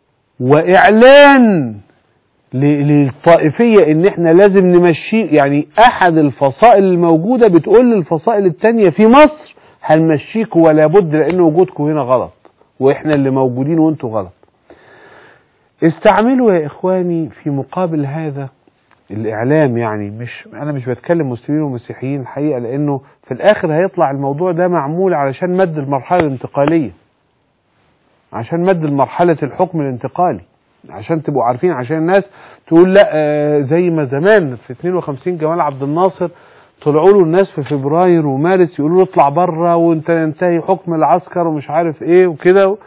واعلان للطائفية ان احنا لازم نمشي يعني احد الفصائل الموجودة بتقول للفصائل التانية في مصر هنمشيكوا ولا بد لان وجودكم هنا غلط واحنا اللي موجودين وانتوا غلط استعملوا يا اخواني في مقابل هذا الاعلام يعني مش انا مش بتكلم مسلمين ومسيحيين الحقيقه لانه في الاخر هيطلع الموضوع ده معمول علشان مد المرحله الانتقاليه عشان مد مرحله الحكم الانتقالي عشان تبقوا عارفين عشان الناس تقول لا آه زي ما زمان في 52 جمال عبد الناصر طلعوا له الناس في فبراير ومارس يقولوا له اطلع بره وانت ينتهي حكم العسكر ومش عارف ايه وكده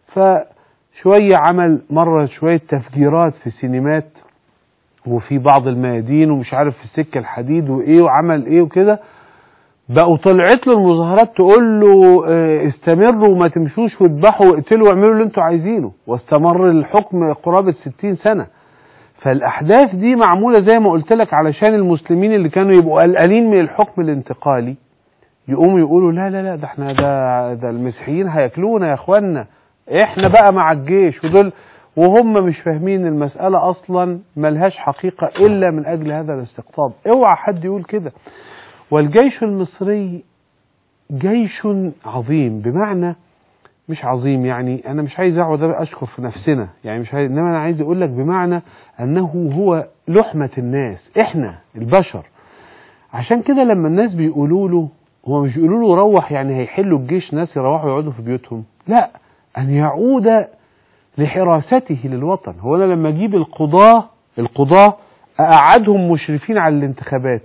فشويه عمل مره شويه تفجيرات في السينمات وفي بعض الميادين ومش عارف في السكه الحديد وايه وعمل ايه وكده بقوا طلعت له المظاهرات تقول له اه استمروا وما تمشوش واذبحوا واقتلوا واعملوا اللي انتوا عايزينه واستمر الحكم قرابه 60 سنه فالاحداث دي معموله زي ما قلت لك علشان المسلمين اللي كانوا يبقوا قلقانين من الحكم الانتقالي يقوموا يقولوا لا لا لا ده احنا ده ده المسيحيين هياكلونا يا اخوانا احنا بقى مع الجيش ودول وهم مش فاهمين المسألة أصلا ملهاش حقيقة إلا من أجل هذا الاستقطاب اوعى حد يقول كده والجيش المصري جيش عظيم بمعنى مش عظيم يعني أنا مش عايز أقعد أشكر في نفسنا يعني مش عايز إنما أنا عايز أقول لك بمعنى أنه هو لحمة الناس إحنا البشر عشان كده لما الناس بيقولوا له هو مش بيقولوا له روح يعني هيحلوا الجيش ناس يروحوا يقعدوا في بيوتهم لا أن يعود لحراسته للوطن هو أنا لما أجيب القضاة القضاة أقعدهم مشرفين على الانتخابات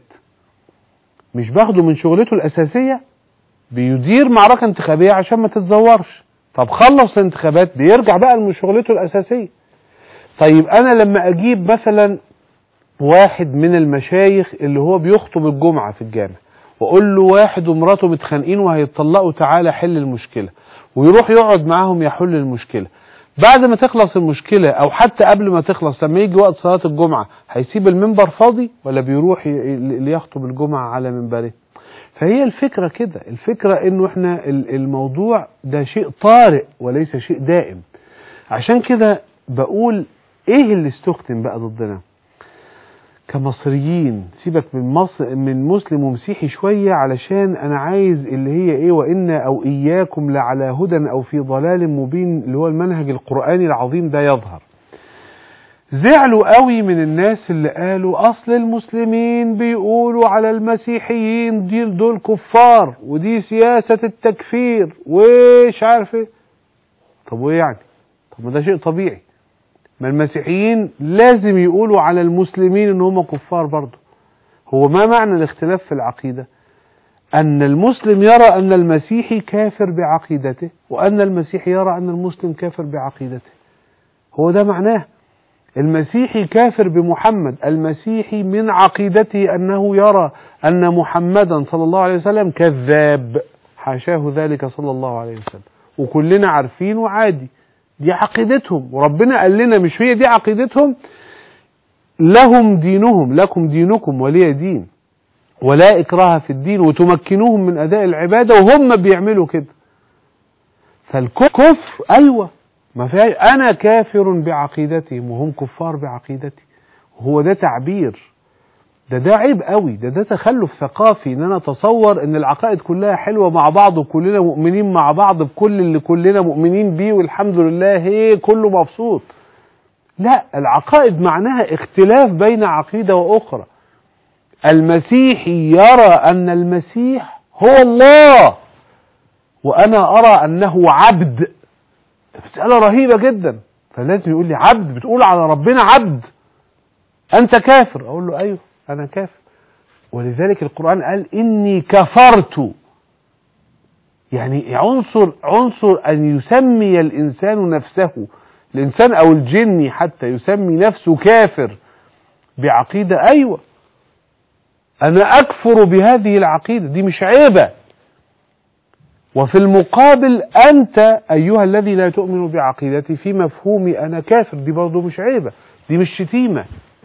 مش باخده من شغلته الأساسية بيدير معركة انتخابية عشان ما تتزورش طب خلص الانتخابات بيرجع بقى من شغلته الأساسية طيب أنا لما أجيب مثلا واحد من المشايخ اللي هو بيخطب الجمعة في الجامع وأقول له واحد ومراته متخانقين وهيتطلقوا تعالى حل المشكلة ويروح يقعد معاهم يحل المشكلة بعد ما تخلص المشكلة أو حتى قبل ما تخلص لما يجي وقت صلاة الجمعة هيسيب المنبر فاضي ولا بيروح ليخطب الجمعة على منبره فهي الفكرة كده الفكرة انه احنا الموضوع ده شيء طارئ وليس شيء دائم عشان كده بقول ايه اللي استخدم بقى ضدنا كمصريين سيبك من مصر من مسلم ومسيحي شوية علشان انا عايز اللي هي ايه وإنا او اياكم لعلى هدى او في ضلال مبين اللي هو المنهج القرآني العظيم ده يظهر زعلوا قوي من الناس اللي قالوا اصل المسلمين بيقولوا على المسيحيين دي دول كفار ودي سياسة التكفير ومش عارف ايه طب وايه يعني طب ما ده شيء طبيعي ما المسيحيين لازم يقولوا على المسلمين ان هم كفار برضه هو ما معنى الاختلاف في العقيدة ان المسلم يرى ان المسيحي كافر بعقيدته وان المسيحي يرى ان المسلم كافر بعقيدته هو ده معناه المسيحي كافر بمحمد المسيحي من عقيدته أنه يرى أن محمدا صلى الله عليه وسلم كذاب حاشاه ذلك صلى الله عليه وسلم وكلنا عارفين وعادي دي عقيدتهم وربنا قال لنا مش هي دي عقيدتهم لهم دينهم لكم دينكم ولي دين ولا إكراه في الدين وتمكنوهم من أداء العبادة وهم بيعملوا كده فالكفر أيوة ما فيها أنا كافر بعقيدتهم وهم كفار بعقيدتي هو ده تعبير ده ده عيب قوي ده ده تخلف ثقافي ان انا اتصور ان العقائد كلها حلوه مع بعض وكلنا مؤمنين مع بعض بكل اللي كلنا مؤمنين بيه والحمد لله هي كله مبسوط لا العقائد معناها اختلاف بين عقيده واخرى المسيحي يرى ان المسيح هو الله وانا ارى انه عبد مساله رهيبه جدا فلازم يقول لي عبد بتقول على ربنا عبد انت كافر اقول له ايوه انا كافر ولذلك القران قال اني كفرت يعني عنصر عنصر ان يسمي الانسان نفسه الانسان او الجني حتى يسمي نفسه كافر بعقيده ايوه انا اكفر بهذه العقيده دي مش عيبه وفي المقابل انت ايها الذي لا تؤمن بعقيدتي في مفهومي انا كافر دي برضه مش عيبه دي مش شتيمه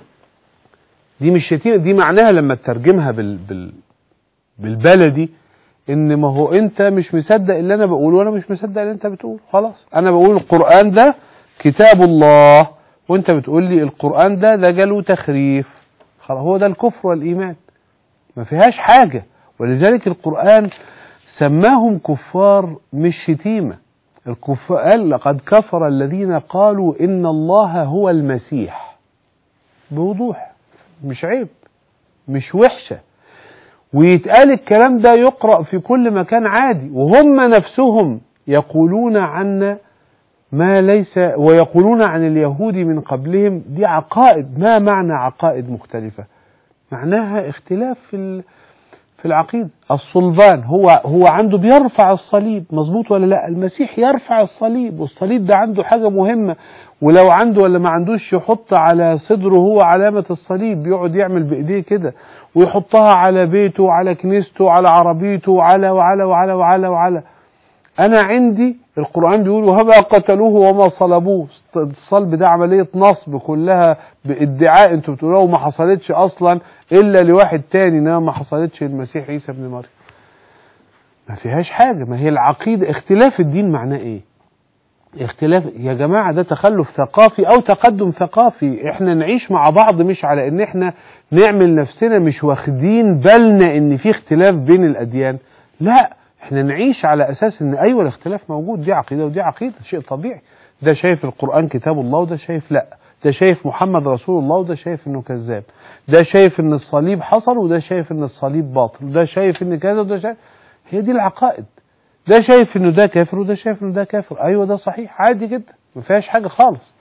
دي مش شتيمه دي معناها لما تترجمها بال بال بالبلدي ان ما هو انت مش مصدق اللي انا بقوله وانا مش مصدق اللي انت بتقوله خلاص انا بقول القران ده كتاب الله وانت بتقول لي القران ده ده جاله تخريف خلاص هو ده الكفر والايمان ما فيهاش حاجه ولذلك القران سماهم كفار مش شتيمه الكفار قال لقد كفر الذين قالوا ان الله هو المسيح بوضوح مش عيب مش وحشه ويتقال الكلام ده يقرأ في كل مكان عادي وهم نفسهم يقولون عنا ما ليس ويقولون عن اليهود من قبلهم دي عقائد ما معنى عقائد مختلفة معناها اختلاف في في العقيدة الصلبان هو هو عنده بيرفع الصليب مظبوط ولا لا المسيح يرفع الصليب والصليب ده عنده حاجة مهمة ولو عنده ولا ما عندوش يحط على صدره هو علامة الصليب يقعد يعمل بإيديه كده ويحطها على بيته على كنيسته على عربيته على وعلى وعلى وعلى وعلى أنا عندي القرآن بيقول وهما قتلوه وما صلبوه الصلب ده عملية نصب كلها بادعاء انتوا بتقولوها وما حصلتش أصلا إلا لواحد تاني إنما ما حصلتش المسيح عيسى ابن مريم ما فيهاش حاجة ما هي العقيدة اختلاف الدين معناه إيه اختلاف يا جماعة ده تخلف ثقافي أو تقدم ثقافي احنا نعيش مع بعض مش على ان احنا نعمل نفسنا مش واخدين بالنا ان في اختلاف بين الأديان لا احنا نعيش على أساس ان أيوة الاختلاف موجود دي عقيدة ودي عقيدة شيء طبيعي ده شايف القرآن كتاب الله وده شايف لا ده شايف محمد رسول الله وده شايف انه كذاب ده شايف ان الصليب حصل وده شايف ان الصليب باطل وده شايف ان كذا وده شايف هي دي العقائد ده شايف انه ده كافر وده شايف انه ده كافر ايوه ده صحيح عادي جدا ما فيهاش حاجه خالص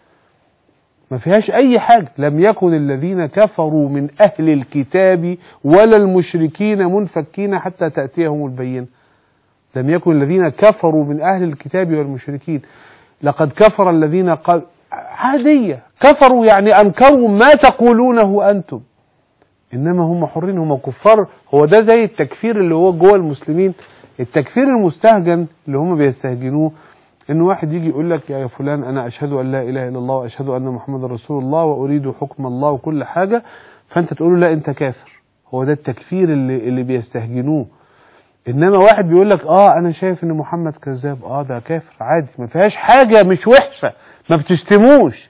ما فيهاش اي حاجه لم يكن الذين كفروا من اهل الكتاب ولا المشركين منفكين حتى تاتيهم البينه لم يكن الذين كفروا من اهل الكتاب والمشركين لقد كفر الذين قال عاديه كفروا يعني انكروا ما تقولونه انتم انما هم حرين هم كفار هو ده زي التكفير اللي هو جوه المسلمين التكفير المستهجن اللي هم بيستهجنوه ان واحد يجي يقول لك يا فلان انا اشهد ان لا اله الا الله واشهد ان محمد رسول الله واريد حكم الله وكل حاجه فانت تقول له لا انت كافر هو ده التكفير اللي اللي بيستهجنوه انما واحد بيقول لك اه انا شايف ان محمد كذاب اه ده كافر عادي ما فيهاش حاجه مش وحشه ما بتشتموش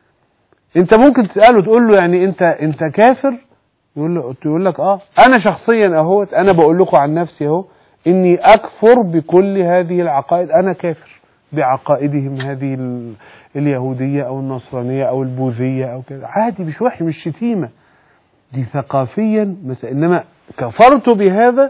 انت ممكن تساله تقول له يعني انت انت كافر يقول له يقول لك اه انا شخصيا اهوت انا بقول لكم عن نفسي اهو اني اكفر بكل هذه العقائد انا كافر بعقائدهم هذه اليهوديه او النصرانيه او البوذيه او كذا عادي مش وحي مش شتيمه دي ثقافيا مثلا انما كفرت بهذا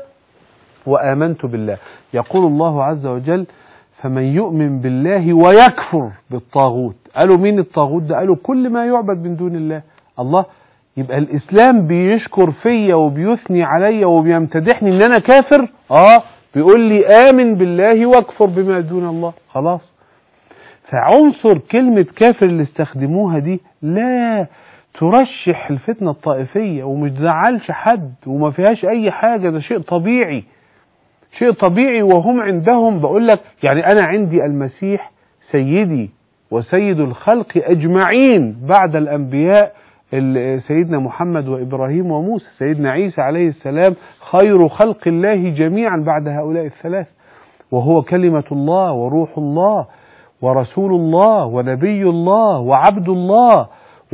وامنت بالله يقول الله عز وجل فمن يؤمن بالله ويكفر بالطاغوت قالوا مين الطاغوت ده قالوا كل ما يعبد من دون الله الله يبقى الاسلام بيشكر فيا وبيثني عليا وبيمتدحني ان انا كافر اه بيقول لي امن بالله واكفر بما دون الله خلاص فعنصر كلمة كافر اللي استخدموها دي لا ترشح الفتنة الطائفية ومش تزعلش حد وما فيهاش أي حاجة ده شيء طبيعي شيء طبيعي وهم عندهم بقول لك يعني أنا عندي المسيح سيدي وسيد الخلق أجمعين بعد الأنبياء سيدنا محمد وإبراهيم وموسى سيدنا عيسى عليه السلام خير خلق الله جميعا بعد هؤلاء الثلاث وهو كلمة الله وروح الله ورسول الله ونبي الله وعبد الله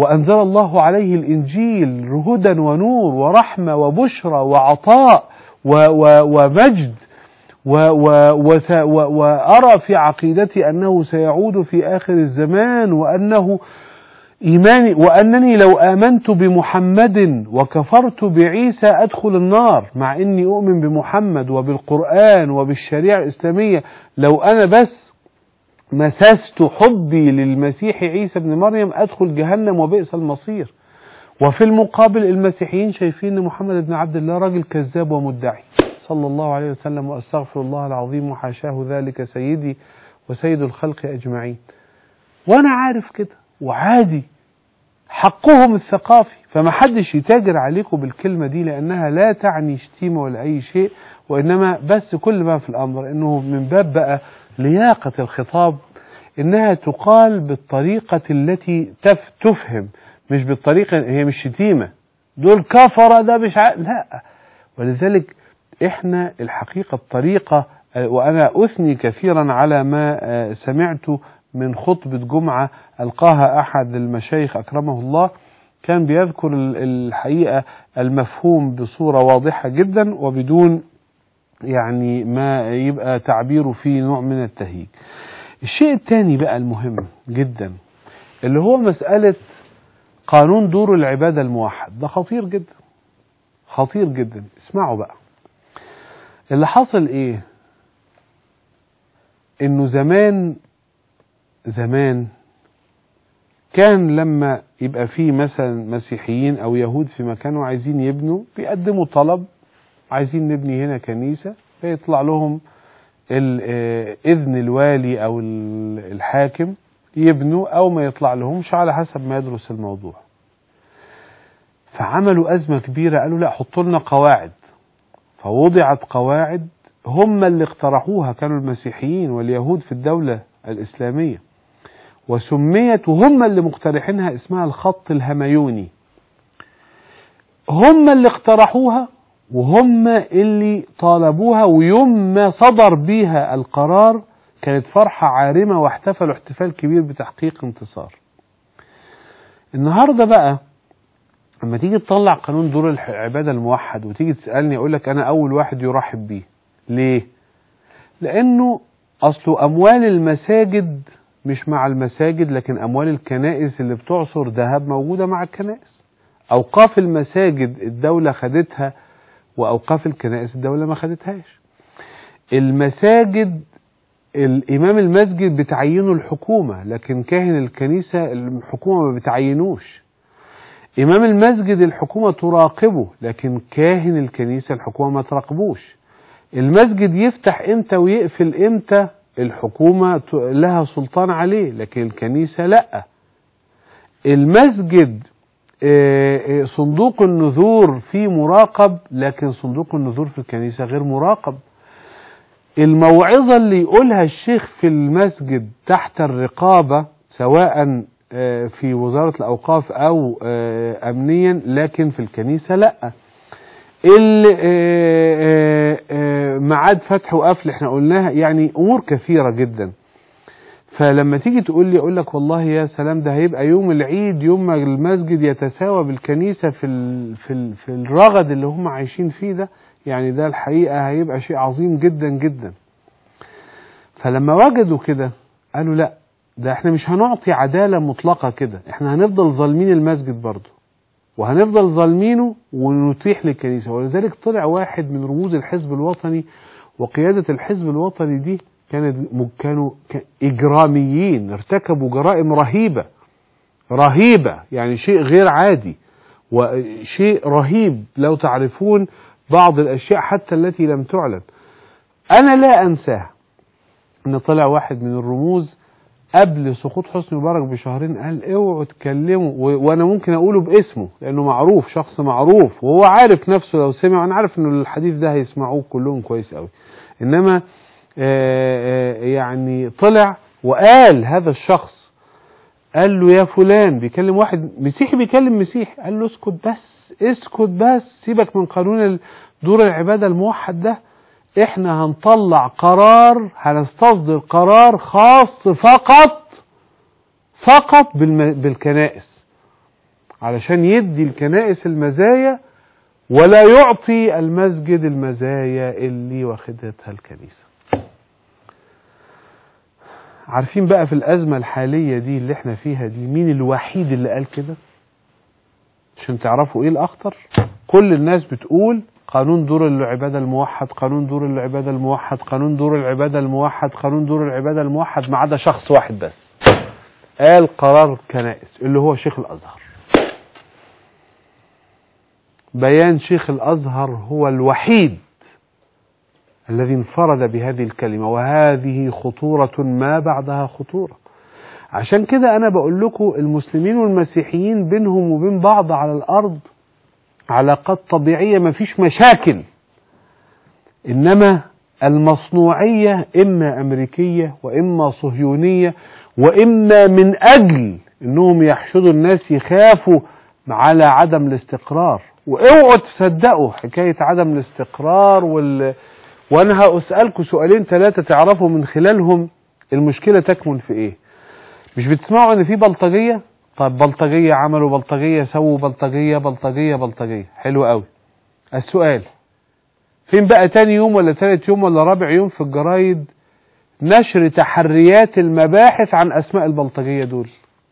وأنزل الله عليه الإنجيل هدى ونور ورحمة وبشرى وعطاء و و ومجد و و وس- و وأرى في عقيدتي أنه سيعود في آخر الزمان وأنه إيماني وأنني لو آمنت بمحمد وكفرت بعيسى أدخل النار مع إني أؤمن بمحمد وبالقرآن وبالشريعة الإسلامية لو أنا بس مسست حبي للمسيح عيسى ابن مريم أدخل جهنم وبئس المصير وفي المقابل المسيحيين شايفين ان محمد بن عبد الله راجل كذاب ومدعي صلى الله عليه وسلم واستغفر الله العظيم وحاشاه ذلك سيدي وسيد الخلق اجمعين وانا عارف كده وعادي حقهم الثقافي فما حدش يتاجر عليكم بالكلمة دي لأنها لا تعني شتيمة ولا أي شيء وإنما بس كل ما في الأمر إنه من باب بقى لياقة الخطاب إنها تقال بالطريقة التي تف تفهم مش بالطريقة هي مش شتيمة دول كفرة ده مش ع... لا ولذلك احنا الحقيقة الطريقة آه، وأنا أثني كثيرا على ما آه، سمعت من خطبة جمعة ألقاها أحد المشايخ أكرمه الله كان بيذكر ال- الحقيقة المفهوم بصورة واضحة جدا وبدون يعني ما يبقى تعبيره فيه نوع من التهيج الشيء الثاني بقى المهم جدا اللي هو مسألة قانون دور العبادة الموحد ده خطير جدا خطير جدا اسمعوا بقى اللي حصل ايه انه زمان زمان كان لما يبقى في مثلا مسيحيين او يهود في مكان وعايزين يبنوا بيقدموا طلب عايزين نبني هنا كنيسة فيطلع لهم ال- آه، اذن الوالي او ال- الحاكم يبنوا او ما يطلع لهمش على حسب ما يدرس الموضوع فعملوا ازمه كبيره قالوا لا حطوا لنا قواعد فوضعت قواعد هم اللي اقترحوها كانوا المسيحيين واليهود في الدوله الاسلاميه وسميت وهم اللي مقترحينها اسمها الخط الهميوني هم اللي اقترحوها وهم اللي طالبوها ويوم ما صدر بيها القرار كانت فرحة عارمة واحتفلوا احتفال كبير بتحقيق انتصار النهاردة بقى لما تيجي تطلع قانون دور الح- العبادة الموحد وتيجي تسألني أقول لك أنا أول واحد يرحب بيه ليه؟ لأنه أصل أموال المساجد مش مع المساجد لكن أموال الكنائس اللي بتعصر ذهب موجودة مع الكنائس أوقاف المساجد الدولة خدتها وأوقاف الكنائس الدولة ما خدتهاش المساجد الإمام المسجد بتعينه الحكومة لكن كاهن الكنيسة الحكومة ما بتعينوش إمام المسجد الحكومة تراقبه لكن كاهن الكنيسة الحكومة ما تراقبوش المسجد يفتح امتى ويقفل امتى الحكومة ت- لها سلطان عليه لكن الكنيسة لأ المسجد آه، آه، صندوق النذور فيه مراقب لكن صندوق النذور في الكنيسة غير مراقب الموعظة اللي يقولها الشيخ في المسجد تحت الرقابة سواء آه، في وزارة الأوقاف أو آه، أمنيا لكن في الكنيسة لأ ال- آه، آه، آه، ميعاد فتح وقفل احنا قلناها يعني أمور كثيرة جدا فلما تيجي تقول لي اقول لك والله يا سلام ده هيبقى يوم العيد يوم ما المسجد يتساوى بالكنيسه في ال في ال في الرغد اللي هم عايشين فيه ده يعني ده الحقيقه هيبقى شيء عظيم جدا جدا فلما وجدوا كده قالوا لا ده احنا مش هنعطي عداله مطلقه كده احنا هنفضل ظالمين المسجد برضه وهنفضل ظالمينه ونتيح للكنيسه ولذلك طلع واحد من رموز الحزب الوطني وقياده الحزب الوطني دي كانت كانوا ك- اجراميين ارتكبوا جرائم رهيبه رهيبه يعني شيء غير عادي وشيء رهيب لو تعرفون بعض الاشياء حتى التي لم تعلن انا لا انساها ان طلع واحد من الرموز قبل سقوط حسني مبارك بشهرين قال اوعوا تكلموا و- وانا ممكن اقوله باسمه لانه معروف شخص معروف وهو عارف نفسه لو سمع انا عارف ان الحديث ده هيسمعوه كلهم كويس قوي انما آه، آه، يعني طلع وقال هذا الشخص قال له يا فلان بيكلم واحد مسيحي بيكلم مسيحي قال له اسكت بس اسكت بس سيبك من قانون ال- دور العبادة الموحد ده احنا هنطلع قرار هنستصدر قرار خاص فقط فقط بالم- بالكنائس علشان يدي الكنائس المزايا ولا يعطي المسجد المزايا اللي واخدتها الكنيسة عارفين بقى في الأزمة الحالية دي اللي احنا فيها دي مين الوحيد اللي قال كده عشان تعرفوا ايه الأخطر كل الناس بتقول قانون دور العبادة الموحد قانون دور العبادة الموحد قانون دور العبادة الموحد قانون دور العبادة الموحد ما عدا شخص واحد بس قال قرار كنائس اللي هو شيخ الأزهر بيان شيخ الأزهر هو الوحيد الذي انفرد بهذه الكلمة وهذه خطورة ما بعدها خطورة عشان كده أنا بقول لكم المسلمين والمسيحيين بينهم وبين بعض على الأرض علاقات طبيعية ما فيش مشاكل إنما المصنوعية إما أمريكية وإما صهيونية وإما من أجل إنهم يحشدوا الناس يخافوا على عدم الاستقرار واوعوا تصدقوا حكاية عدم الاستقرار وال... وانا هسألكم سؤالين ثلاثة تعرفوا من خلالهم المشكلة تكمن في ايه مش بتسمعوا ان في بلطجية طب بلطجية عملوا بلطجية سووا بلطجية بلطجية بلطجية حلو قوي السؤال فين بقى تاني يوم ولا تالت يوم ولا رابع يوم في الجرايد نشر تحريات المباحث عن اسماء البلطجية دول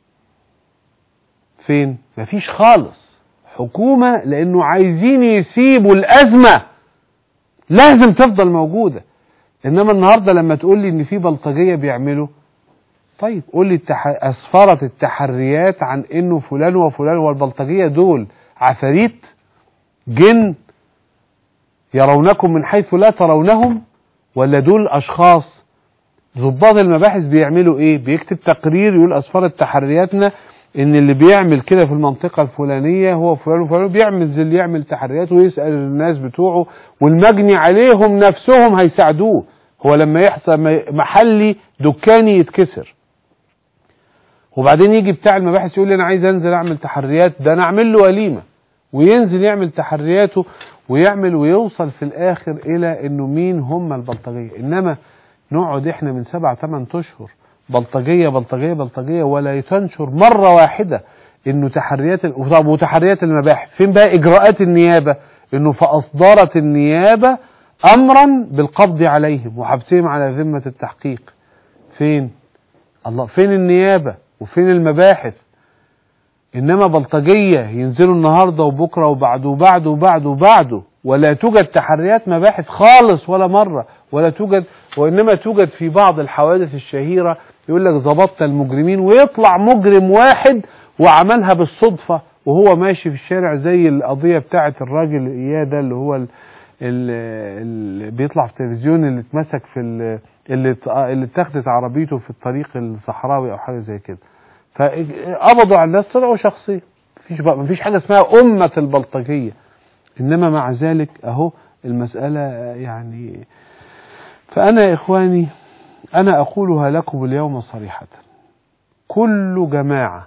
فين مفيش خالص حكومة لانه عايزين يسيبوا الازمة لازم تفضل موجودة انما النهاردة لما تقول لي ان في بلطجية بيعملوا طيب قول لي التح... اسفرت التحريات عن انه فلان وفلان والبلطجية دول عفاريت جن يرونكم من حيث لا ترونهم ولا دول اشخاص ضباط المباحث بيعملوا ايه بيكتب تقرير يقول اسفرت تحرياتنا ان اللي بيعمل كده في المنطقة الفلانية هو فلان وفلان بيعمل زي اللي يعمل تحريات ويسأل الناس بتوعه والمجني عليهم نفسهم هيساعدوه هو لما يحصل محلي دكاني يتكسر وبعدين يجي بتاع المباحث يقول لي انا عايز انزل اعمل تحريات ده انا اعمل له وليمة وينزل يعمل تحرياته ويعمل ويوصل في الاخر الى انه مين هم البلطجية انما نقعد احنا من سبع ثمان اشهر بلطجية بلطجية بلطجية ولا تنشر مرة واحدة انه تحريات طب وتحريات المباحث فين بقى اجراءات النيابة انه فاصدرت النيابة امرا بالقبض عليهم وحبسهم على ذمة التحقيق فين الله فين النيابة وفين المباحث انما بلطجية ينزلوا النهاردة وبكرة وبعده وبعده وبعده وبعده ولا توجد تحريات مباحث خالص ولا مرة ولا توجد وإنما توجد في بعض الحوادث الشهيرة يقول لك ظبطت المجرمين ويطلع مجرم واحد وعملها بالصدفة وهو ماشي في الشارع زي القضية بتاعة الراجل إياه ده اللي هو اللي بيطلع في التلفزيون اللي اتمسك في اللي اللي اتاخدت عربيته في الطريق الصحراوي أو حاجة زي كده فقبضوا على الناس طلعوا شخصين مفيش بقى مفيش حاجة اسمها أمة البلطجية إنما مع ذلك أهو المسألة يعني فأنا يا إخواني أنا أقولها لكم اليوم صريحة كل جماعة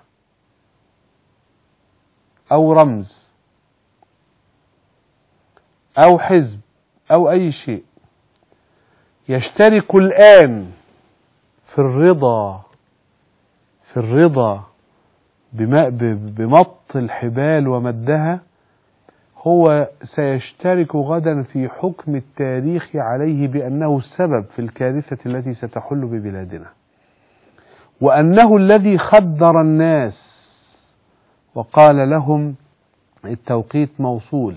أو رمز أو حزب أو أي شيء يشترك الآن في الرضا في الرضا بمط الحبال ومدها هو سيشترك غدا في حكم التاريخ عليه بأنه السبب في الكارثة التي ستحل ببلادنا وأنه الذي خدر الناس وقال لهم التوقيت موصول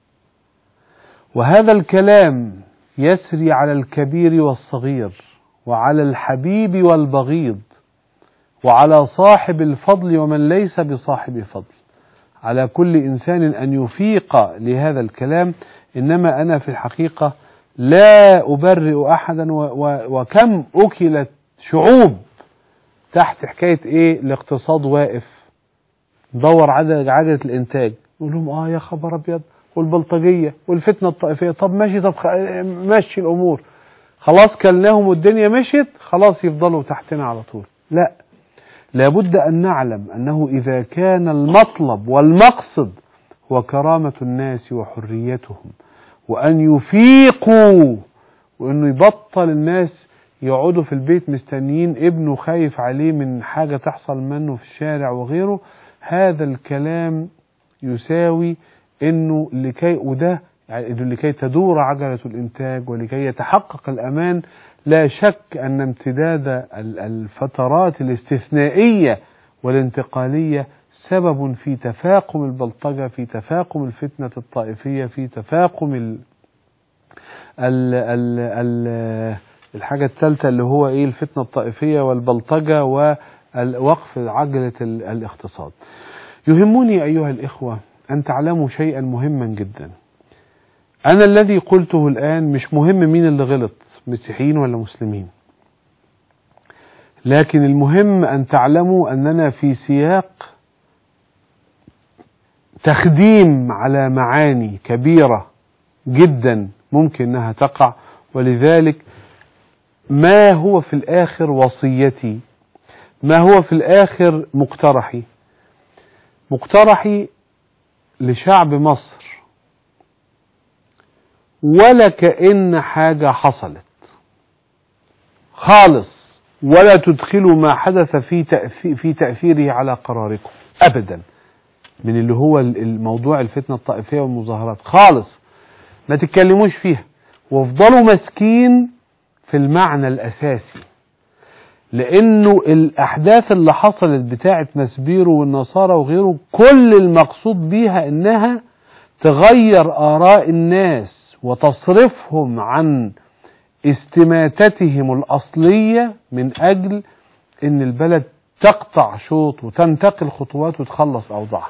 وهذا الكلام يسري على الكبير والصغير وعلى الحبيب والبغيض وعلى صاحب الفضل ومن ليس بصاحب فضل على كل إنسان أن يفيق لهذا الكلام إنما أنا في الحقيقة لا أبرئ أحدا وكم أكلت شعوب تحت حكاية إيه الاقتصاد واقف دور عجلة عجلة الإنتاج يقول لهم آه يا خبر أبيض والبلطجية والفتنة الطائفية طب ماشي طب ماشي الأمور خلاص كلناهم والدنيا مشيت خلاص يفضلوا تحتنا على طول لا لابد أن نعلم أنه إذا كان المطلب والمقصد هو كرامة الناس وحريتهم وأن يفيقوا وأنه يبطل الناس يقعدوا في البيت مستنيين ابنه خايف عليه من حاجة تحصل منه في الشارع وغيره هذا الكلام يساوي انه لكي وده يعني لكي تدور عجلة الإنتاج ولكي يتحقق الأمان لا شك أن امتداد الفترات الاستثنائية والانتقالية سبب في تفاقم البلطجة في تفاقم الفتنة الطائفية في تفاقم ال ال ال ال الحاجة الثالثة اللي هو ايه الفتنة الطائفية والبلطجة ووقف عجلة الاقتصاد يهمني أيها الإخوة أن تعلموا شيئا مهما جدا أنا الذي قلته الآن مش مهم مين اللي غلط مسيحيين ولا مسلمين لكن المهم أن تعلموا أننا في سياق تخديم على معاني كبيرة جدا ممكن أنها تقع ولذلك ما هو في الآخر وصيتي ما هو في الآخر مقترحي مقترحي لشعب مصر ولا كأن حاجة حصلت خالص ولا تدخلوا ما حدث في تأثير في تأثيره على قراركم أبدا من اللي هو الموضوع الفتنة الطائفية والمظاهرات خالص ما تتكلموش فيها وافضلوا ماسكين في المعنى الأساسي لأنه الأحداث اللي حصلت بتاعة مسبيرو والنصارى وغيره كل المقصود بيها إنها تغير آراء الناس وتصرفهم عن استماتتهم الأصلية من أجل إن البلد تقطع شوط وتنتقل خطوات وتخلص أوضاعها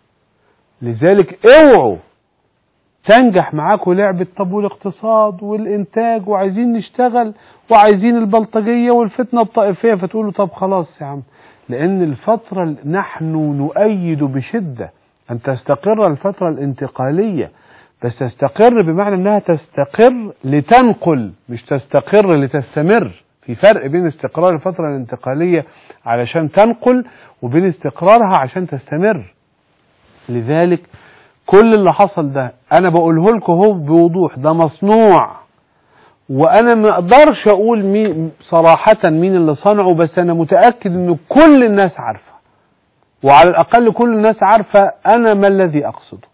لذلك اوعوا تنجح معاكم لعبة طب والاقتصاد والإنتاج وعايزين نشتغل وعايزين البلطجية والفتنة الطائفية فتقولوا طب خلاص يا عم لأن الفترة نحن نؤيد بشدة أن تستقر الفترة الانتقالية بس تستقر بمعنى أنها تستقر لتنقل مش تستقر لتستمر في فرق بين استقرار الفترة الانتقالية علشان تنقل وبين استقرارها عشان تستمر لذلك كل اللي حصل ده انا بقوله لكم اهو بوضوح ده مصنوع وانا ما اقدرش اقول مين صراحة مين اللي صنعه بس انا متأكد ان كل الناس عارفة وعلى الاقل كل الناس عارفة انا ما الذي اقصده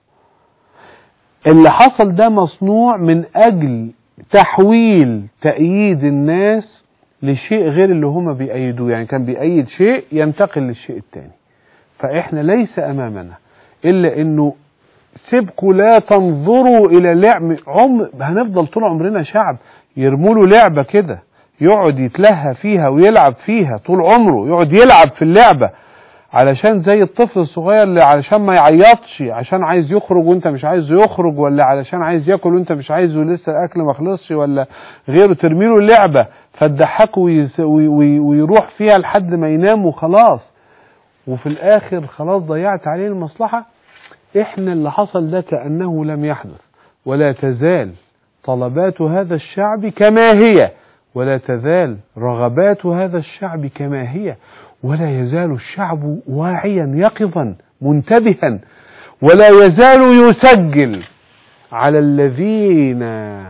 اللي حصل ده مصنوع من اجل تحويل تأييد الناس لشيء غير اللي هما بيأيدوه يعني كان بيأيد شيء ينتقل للشيء الثاني فاحنا ليس امامنا الا انه سيبكوا لا تنظروا الى لعب عم هنفضل طول عمرنا شعب يرموا له لعبه كده يقعد يتلهى فيها ويلعب فيها طول عمره يقعد يلعب في اللعبه علشان زي الطفل الصغير اللي علشان ما يعيطش عشان عايز يخرج وانت مش عايزه يخرج ولا علشان عايز ياكل وانت مش عايزه لسه الاكل ما خلصش ولا غيره ترمي له اللعبه فتضحكه ويروح فيها لحد ما ينام وخلاص وفي الاخر خلاص ضيعت عليه المصلحه احنا اللي حصل ده كأنه لم يحدث ولا تزال طلبات هذا الشعب كما هي ولا تزال رغبات هذا الشعب كما هي ولا يزال الشعب واعيا يقظا منتبها ولا يزال يسجل على الذين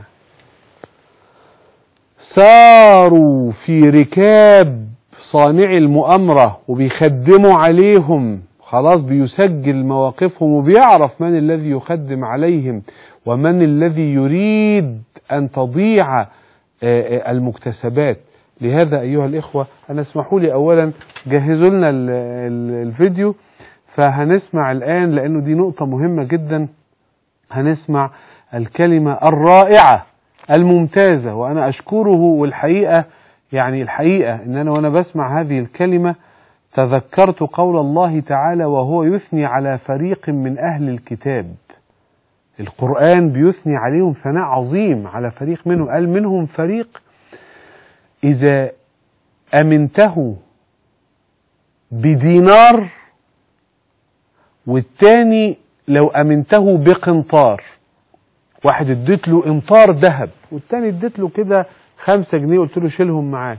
ساروا في ركاب صانع المؤامرة وبيخدموا عليهم خلاص بيسجل مواقفهم وبيعرف من الذي يخدم عليهم ومن الذي يريد أن تضيع المكتسبات لهذا أيها الإخوة أنا اسمحوا لي أولا جهزوا لنا الفيديو فهنسمع الآن لأنه دي نقطة مهمة جدا هنسمع الكلمة الرائعة الممتازة وأنا أشكره والحقيقة يعني الحقيقة إن أنا وأنا بسمع هذه الكلمة تذكرت قول الله تعالى وهو يثني على فريق من أهل الكتاب القرآن بيثني عليهم ثناء عظيم على فريق منهم قال منهم فريق إذا أمنته بدينار والتاني لو أمنته بقنطار واحد اديت له امطار ذهب والتاني اديت له كده خمسة جنيه قلت له شيلهم معاك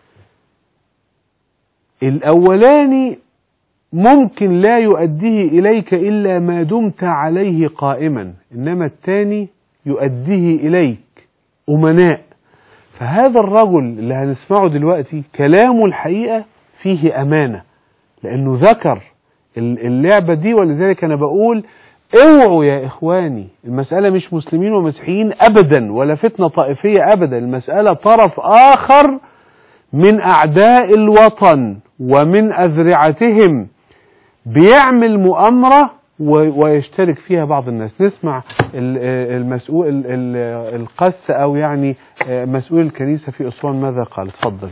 الأولاني ممكن لا يؤديه إليك إلا ما دمت عليه قائما إنما الثاني يؤديه إليك أمناء فهذا الرجل اللي هنسمعه دلوقتي كلامه الحقيقة فيه أمانة لأنه ذكر ال- اللعبة دي ولذلك أنا بقول اوعوا يا إخواني المسألة مش مسلمين ومسيحيين أبدا ولا فتنة طائفية أبدا المسألة طرف آخر من أعداء الوطن ومن أذرعتهم بيعمل مؤامرة و- ويشترك فيها بعض الناس نسمع ال- المسؤول ال- ال- القس أو يعني مسؤول الكنيسة في أسوان ماذا قال اتفضل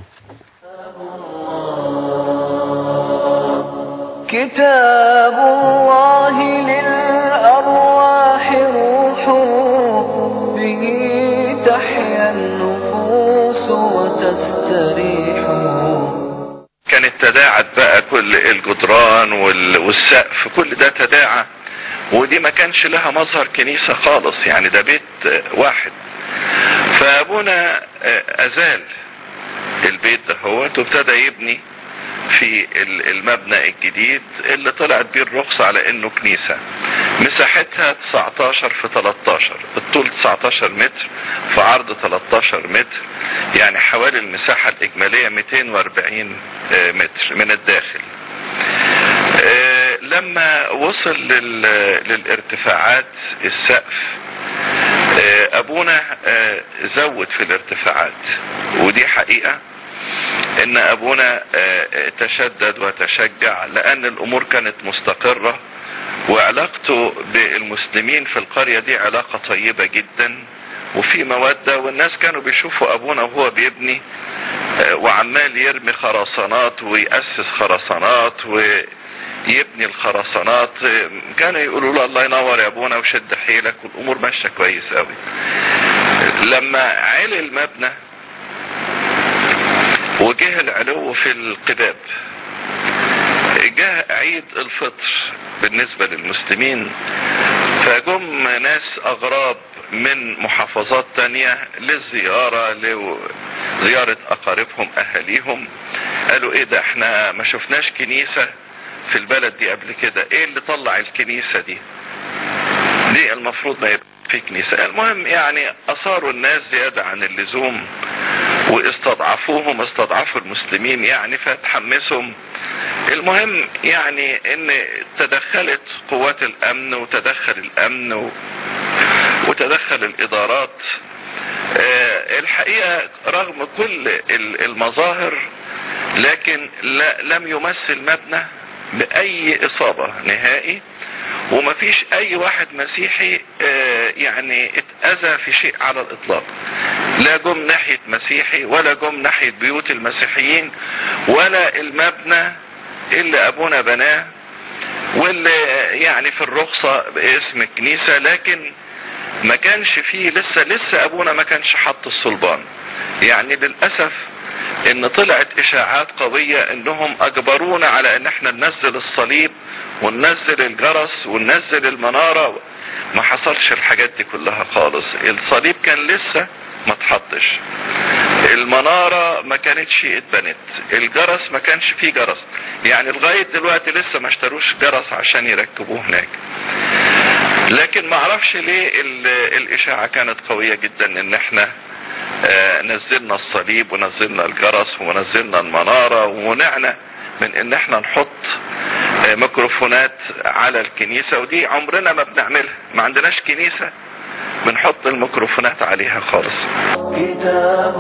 كتاب الله للأرواح روح به تحيا النفوس وتستريح كانت تداعت بقى كل الجدران وال- والسقف كل ده تداعى ودي ما كانش لها مظهر كنيسة خالص يعني ده بيت آه، واحد فابونا آه، ازال البيت ده هو وابتدى يبني في ال- المبنى الجديد اللي طلعت بيه الرخصة على انه كنيسة مساحتها 19 في 13 الطول 19 متر في عرض 13 متر يعني حوالي المساحة الإجمالية 240 آه، متر من الداخل آه، لما وصل لل- للارتفاعات السقف آه، ابونا آه، زود في الارتفاعات ودي حقيقة ان ابونا آه، تشدد وتشجع لان الامور كانت مستقرة وعلاقته بالمسلمين في القرية دي علاقة طيبة جدا وفي مودة والناس كانوا بيشوفوا ابونا وهو بيبني آه، وعمال يرمي خرسانات ويأسس خرسانات ويبني الخرسانات آه، كانوا يقولوا له الله ينور يا ابونا وشد حيلك والامور ماشيه كويس قوي لما علي المبنى وجه العلو في القباب جاء عيد الفطر بالنسبة للمسلمين فجم ناس أغراب من محافظات تانية للزيارة لزيارة أقاربهم أهاليهم قالوا إيه ده إحنا ما شفناش كنيسة في البلد دي قبل كده إيه اللي طلع الكنيسة دي دي المفروض ما يبقى في كنيسة المهم يعني أثاروا الناس زيادة عن اللزوم واستضعفوهم استضعفوا المسلمين يعني فتحمسهم المهم يعني ان تدخلت قوات الامن وتدخل الامن و... وتدخل الادارات آه، الحقيقة رغم كل ال- المظاهر لكن لا لم يمثل مبنى بأي إصابة نهائي ومفيش أي واحد مسيحي آه، يعني اتأذى في شيء على الإطلاق لا جم ناحية مسيحي ولا جم ناحية بيوت المسيحيين ولا المبنى اللي أبونا بناه واللي يعني في الرخصة باسم الكنيسة لكن ما كانش فيه لسه لسه ابونا ما كانش حط الصلبان يعني للاسف ان طلعت اشاعات قوية انهم اجبرونا على ان احنا ننزل الصليب وننزل الجرس وننزل المنارة ما حصلش الحاجات دي كلها خالص الصليب كان لسه ما اتحطش المنارة ما كانتش اتبنت الجرس ما كانش فيه جرس يعني لغاية دلوقتي لسه ما اشتروش جرس عشان يركبوه هناك لكن ما اعرفش ليه ال- الاشاعة كانت قوية جدا ان احنا آه، نزلنا الصليب ونزلنا الجرس ونزلنا المنارة ومنعنا من ان احنا نحط آه، ميكروفونات على الكنيسة ودي عمرنا ما بنعملها ما عندناش كنيسة بنحط الميكروفونات عليها خالص كتاب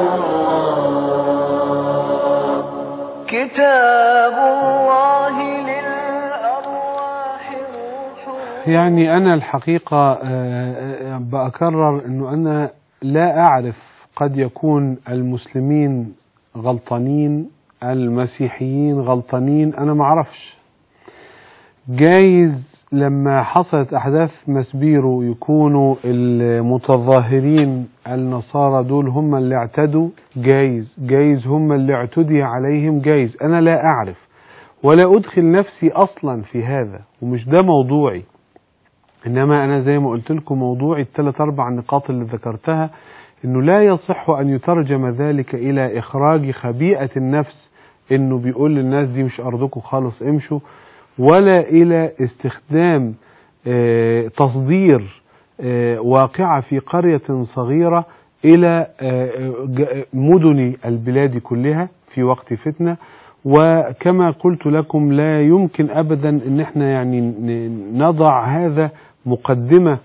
الله كتاب الله للأرواح روح يعني أنا الحقيقة آه، آه، بأكرر أنه أنا لا أعرف قد يكون المسلمين غلطانين المسيحيين غلطانين أنا ما أعرفش جايز لما حصلت أحداث مسبيرو يكونوا المتظاهرين النصارى دول هم اللي اعتدوا جايز جايز هم اللي اعتدي عليهم جايز أنا لا أعرف ولا أدخل نفسي أصلا في هذا ومش ده موضوعي انما انا زي ما قلت لكم موضوعي الثلاث اربع نقاط اللي ذكرتها انه لا يصح ان يترجم ذلك الى اخراج خبيئه النفس انه بيقول للناس دي مش ارضكم خالص امشوا ولا الى استخدام آه، تصدير آه، واقعه في قريه صغيره الى آه، ج- مدن البلاد كلها في وقت فتنه وكما قلت لكم لا يمكن ابدا ان احنا يعني ن- نضع هذا مقدمه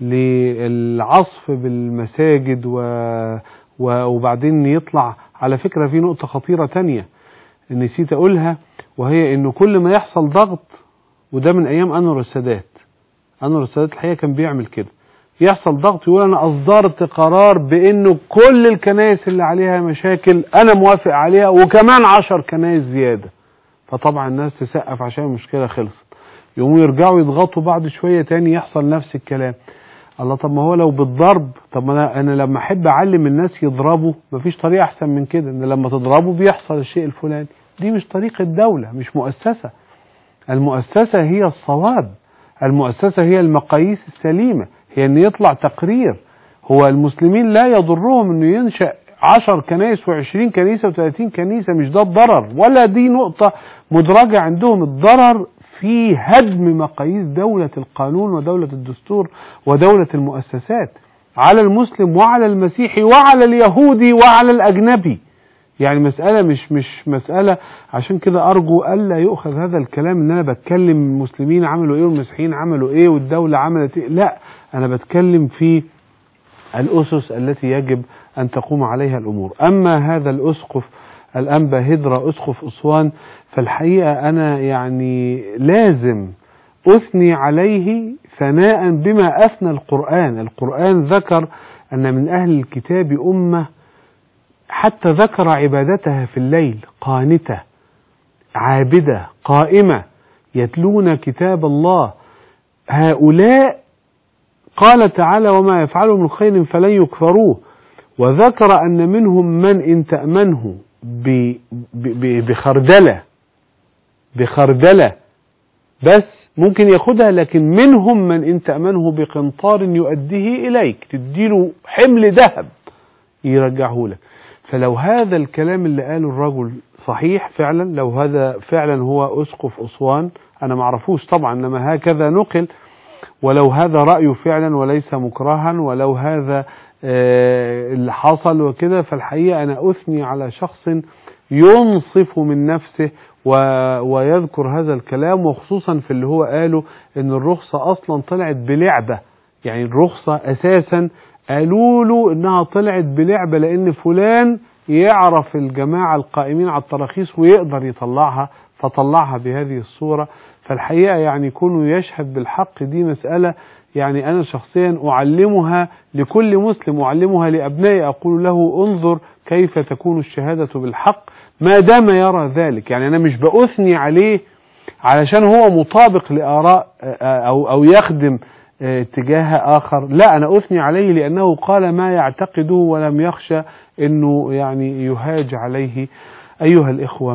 للعصف بالمساجد و و- وبعدين يطلع على فكره في نقطه خطيره تانية نسيت اقولها وهي انه كل ما يحصل ضغط وده من ايام انور السادات انور السادات الحقيقه كان بيعمل كده يحصل ضغط يقول انا اصدرت قرار بانه كل الكنائس اللي عليها مشاكل انا موافق عليها وكمان عشر كنائس زياده فطبعا الناس تسقف عشان المشكله خلصت يقوموا يرجعوا يضغطوا بعد شويه تاني يحصل نفس الكلام الله طب ما هو لو بالضرب طب ما انا انا لما احب اعلم الناس يضربوا مفيش طريقه احسن من كده ان لما تضربوا بيحصل الشيء الفلاني دي مش طريقه دوله مش مؤسسه المؤسسه هي الصواب المؤسسه هي المقاييس السليمه هي ان يطلع تقرير هو المسلمين لا يضرهم انه ينشا عشر كنائس وعشرين كنيسة وثلاثين كنيسة مش ده الضرر ولا دي نقطة مدرجة عندهم الضرر في هدم مقاييس دولة القانون ودولة الدستور ودولة المؤسسات على المسلم وعلى المسيحي وعلى اليهودي وعلى الأجنبي يعني مسألة مش مش مسألة عشان كده أرجو ألا يؤخذ هذا الكلام إن أنا بتكلم المسلمين عملوا إيه والمسيحيين عملوا إيه والدولة عملت إيه لا أنا بتكلم في الأسس التي يجب أن تقوم عليها الأمور أما هذا الأسقف الأنبا هدرة أسقف أسوان فالحقيقة أنا يعني لازم أثني عليه ثناء بما أثنى القرآن القرآن ذكر أن من أهل الكتاب أمة حتى ذكر عبادتها في الليل قانتة عابدة قائمة يتلون كتاب الله هؤلاء قال تعالى وما يفعلوا من خير فلن يكفروه وذكر أن منهم من إن تأمنه ب- ب- بخردلة بخردلة بس ممكن ياخدها لكن منهم من إن تأمنه بقنطار يؤديه إليك تديله حمل ذهب يرجعه لك فلو هذا الكلام اللي قاله الرجل صحيح فعلا لو هذا فعلا هو أسقف أسوان أنا معرفوش طبعا إنما هكذا نقل ولو هذا رأيه فعلا وليس مكرها ولو هذا آه، اللي حصل وكده فالحقيقة أنا أثني على شخص ينصف من نفسه و... ويذكر هذا الكلام وخصوصا في اللي هو قاله ان الرخصة اصلا طلعت بلعبة يعني الرخصة اساسا قالوا له انها طلعت بلعبة لان فلان يعرف الجماعة القائمين على التراخيص ويقدر يطلعها فطلعها بهذه الصورة فالحقيقة يعني كونه يشهد بالحق دي مسألة يعني أنا شخصيا أعلمها لكل مسلم أعلمها لأبنائي أقول له انظر كيف تكون الشهادة بالحق ما دام يرى ذلك يعني أنا مش بأثني عليه علشان هو مطابق لآراء أو, أو يخدم اتجاه آخر لا أنا أثني عليه لأنه قال ما يعتقده ولم يخشى أنه يعني يهاج عليه أيها الإخوة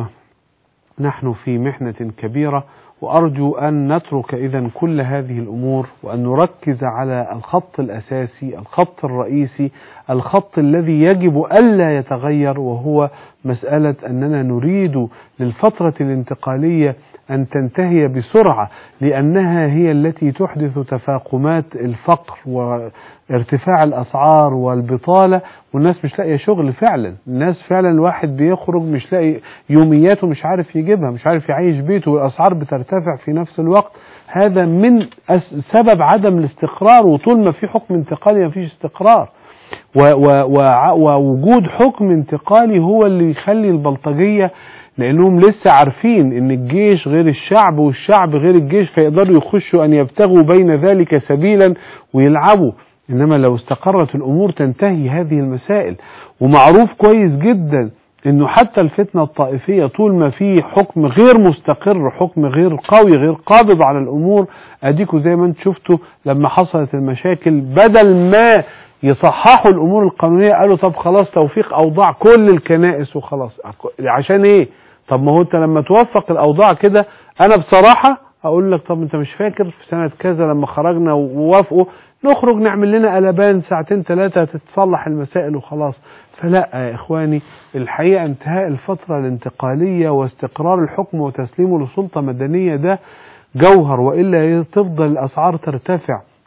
نحن في محنة كبيرة وأرجو أن نترك إذا كل هذه الأمور وأن نركز على الخط الأساسي الخط الرئيسي الخط الذي يجب ألا يتغير وهو مسألة أننا نريد للفترة الانتقالية أن تنتهي بسرعة لأنها هي التي تحدث تفاقمات الفقر وارتفاع الأسعار والبطالة والناس مش لاقية شغل فعلا الناس فعلا الواحد بيخرج مش لاقي يومياته مش عارف يجيبها مش عارف يعيش بيته والأسعار بترتفع في نفس الوقت هذا من أس- سبب عدم الاستقرار وطول ما في حكم انتقالي ما فيش استقرار و و و ووجود حكم انتقالي هو اللي يخلي البلطجية لأنهم لسه عارفين إن الجيش غير الشعب والشعب غير الجيش فيقدروا يخشوا أن يبتغوا بين ذلك سبيلا ويلعبوا إنما لو استقرت الأمور تنتهي هذه المسائل ومعروف كويس جدا إنه حتى الفتنة الطائفية طول ما في حكم غير مستقر حكم غير قوي غير قابض على الأمور أديكوا زي ما انتم شفتوا لما حصلت المشاكل بدل ما يصححوا الامور القانونيه قالوا طب خلاص توفيق اوضاع كل الكنائس وخلاص عشان ايه طب ما هو انت لما توفق الاوضاع كده انا بصراحه اقول لك طب انت مش فاكر في سنه كذا لما خرجنا ووافقوا نخرج نعمل لنا قلبان ساعتين ثلاثه تتصلح المسائل وخلاص فلا يا اخواني الحقيقه انتهاء الفتره الانتقاليه واستقرار الحكم وتسليمه لسلطه مدنيه ده جوهر والا تفضل الاسعار ترتفع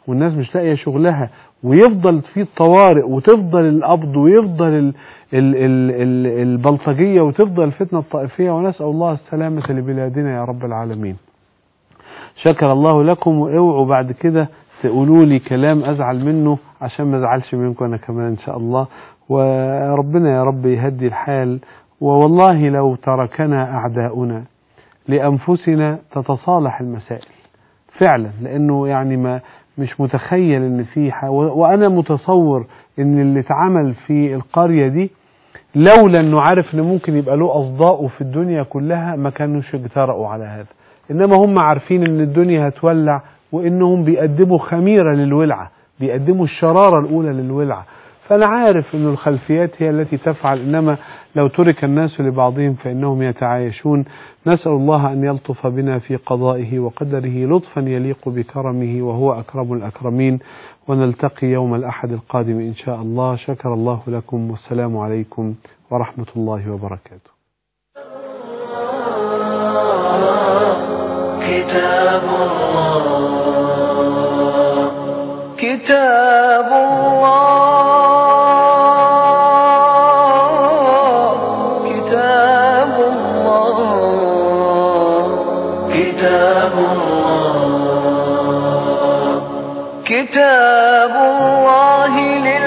والناس مش لاقيه شغلها ويفضل في الطوارئ وتفضل القبض ويفضل ال ال ال ال البلطجيه وتفضل الفتنه الطائفيه ونسال الله السلامه لبلادنا يا رب العالمين. شكر الله لكم واوعوا بعد كده تقولوا لي كلام ازعل منه عشان ما ازعلش منكم انا كمان ان شاء الله وربنا يا رب يهدي الحال ووالله لو تركنا اعداؤنا لانفسنا تتصالح المسائل فعلا لانه يعني ما مش متخيل ان في ح... و- وانا متصور ان اللي اتعمل في القريه دي لولا انه عارف ان ممكن يبقى له اصداؤه في الدنيا كلها ما كانوش اجترأوا على هذا انما هم عارفين ان الدنيا هتولع وانهم بيقدموا خميره للولعه بيقدموا الشراره الاولى للولعه فانا عارف ان الخلفيات هي التي تفعل انما لو ترك الناس لبعضهم فانهم يتعايشون نسال الله ان يلطف بنا في قضائه وقدره لطفا يليق بكرمه وهو اكرم الاكرمين ونلتقي يوم الاحد القادم ان شاء الله شكر الله لكم والسلام عليكم ورحمه الله وبركاته كتاب الله كتاب الله كتاب الله كتاب الله كتاب الله